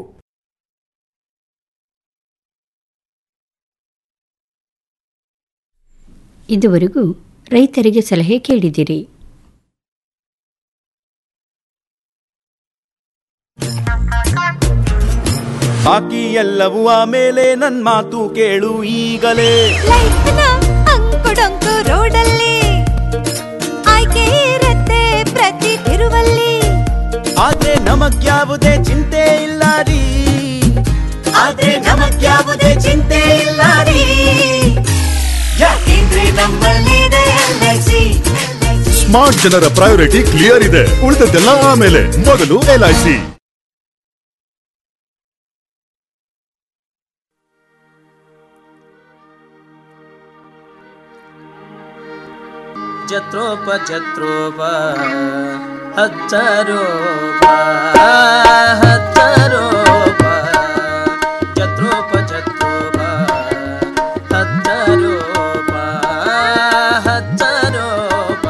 [SPEAKER 1] ಇದುವರೆಗೂ ರೈತರಿಗೆ ಸಲಹೆ ಕೇಳಿದಿರಿ
[SPEAKER 5] ಬಾಕಿ ಎಲ್ಲವೂ ಆಮೇಲೆ ನನ್ ಮಾತು ಕೇಳು ಈಗಲೇ
[SPEAKER 21] ಅಂಕುಡೊಂಕು ರೋಡಲ್ಲಿ ಆಯ್ಕೆ ಇರತ್ತೆ ಪ್ರತಿ ತಿರುವಲ್ಲಿ
[SPEAKER 5] ಆದ್ರೆ ನಮಗ್ಯಾವುದೇ ಚಿಂತೆ ಇಲ್ಲ ರೀ ಆದ್ರೆ ನಮಗ್ಯಾವುದೇ ಚಿಂತೆ ಇಲ್ಲ ರೀ ಯಾಕೆಂದ್ರೆ ನಮ್ಮಲ್ಲಿದೆ ಎಲ್ಐಸಿ
[SPEAKER 22] ಸ್ಮಾರ್ಟ್ ಜನರ ಪ್ರಯಾರಿಟಿ ಕ್ಲಿಯರ್ ಇದೆ ಉಳಿದದ್ದೆಲ್ಲ ಆಮೇಲೆ ಮೊದಲು ಎಲ್ಐಸಿ
[SPEAKER 15] ಜತ್ರೋಪ ಜತ್ರೋಪ ಹಚ್ಚರೋಪ ಹಚ್ಚರೋಪ ಜತ್ರೋಪ ಜತ್ರೋಪ ಹಚ್ಚರೋಪ ಹಚ್ಚರೋಪ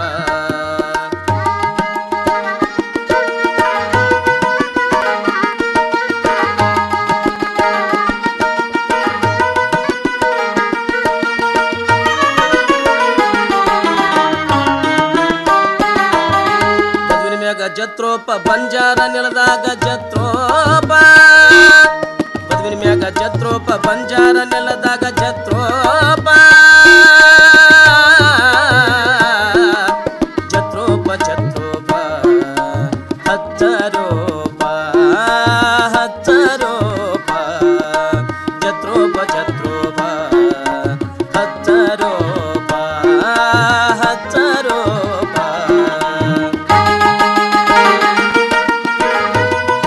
[SPEAKER 15] ಮದುವಿನ ಮ್ಯಾಗ ಜತ್ರೋಪ ಬಂಜಾರ ನೆಲದಾಗ ಜತ್ರೋಪ ಮದುವಿನ ಮ್ಯಾಗ ಜತ್ರೋಪ ಬಂಜಾರ ನೆಲದಾಗ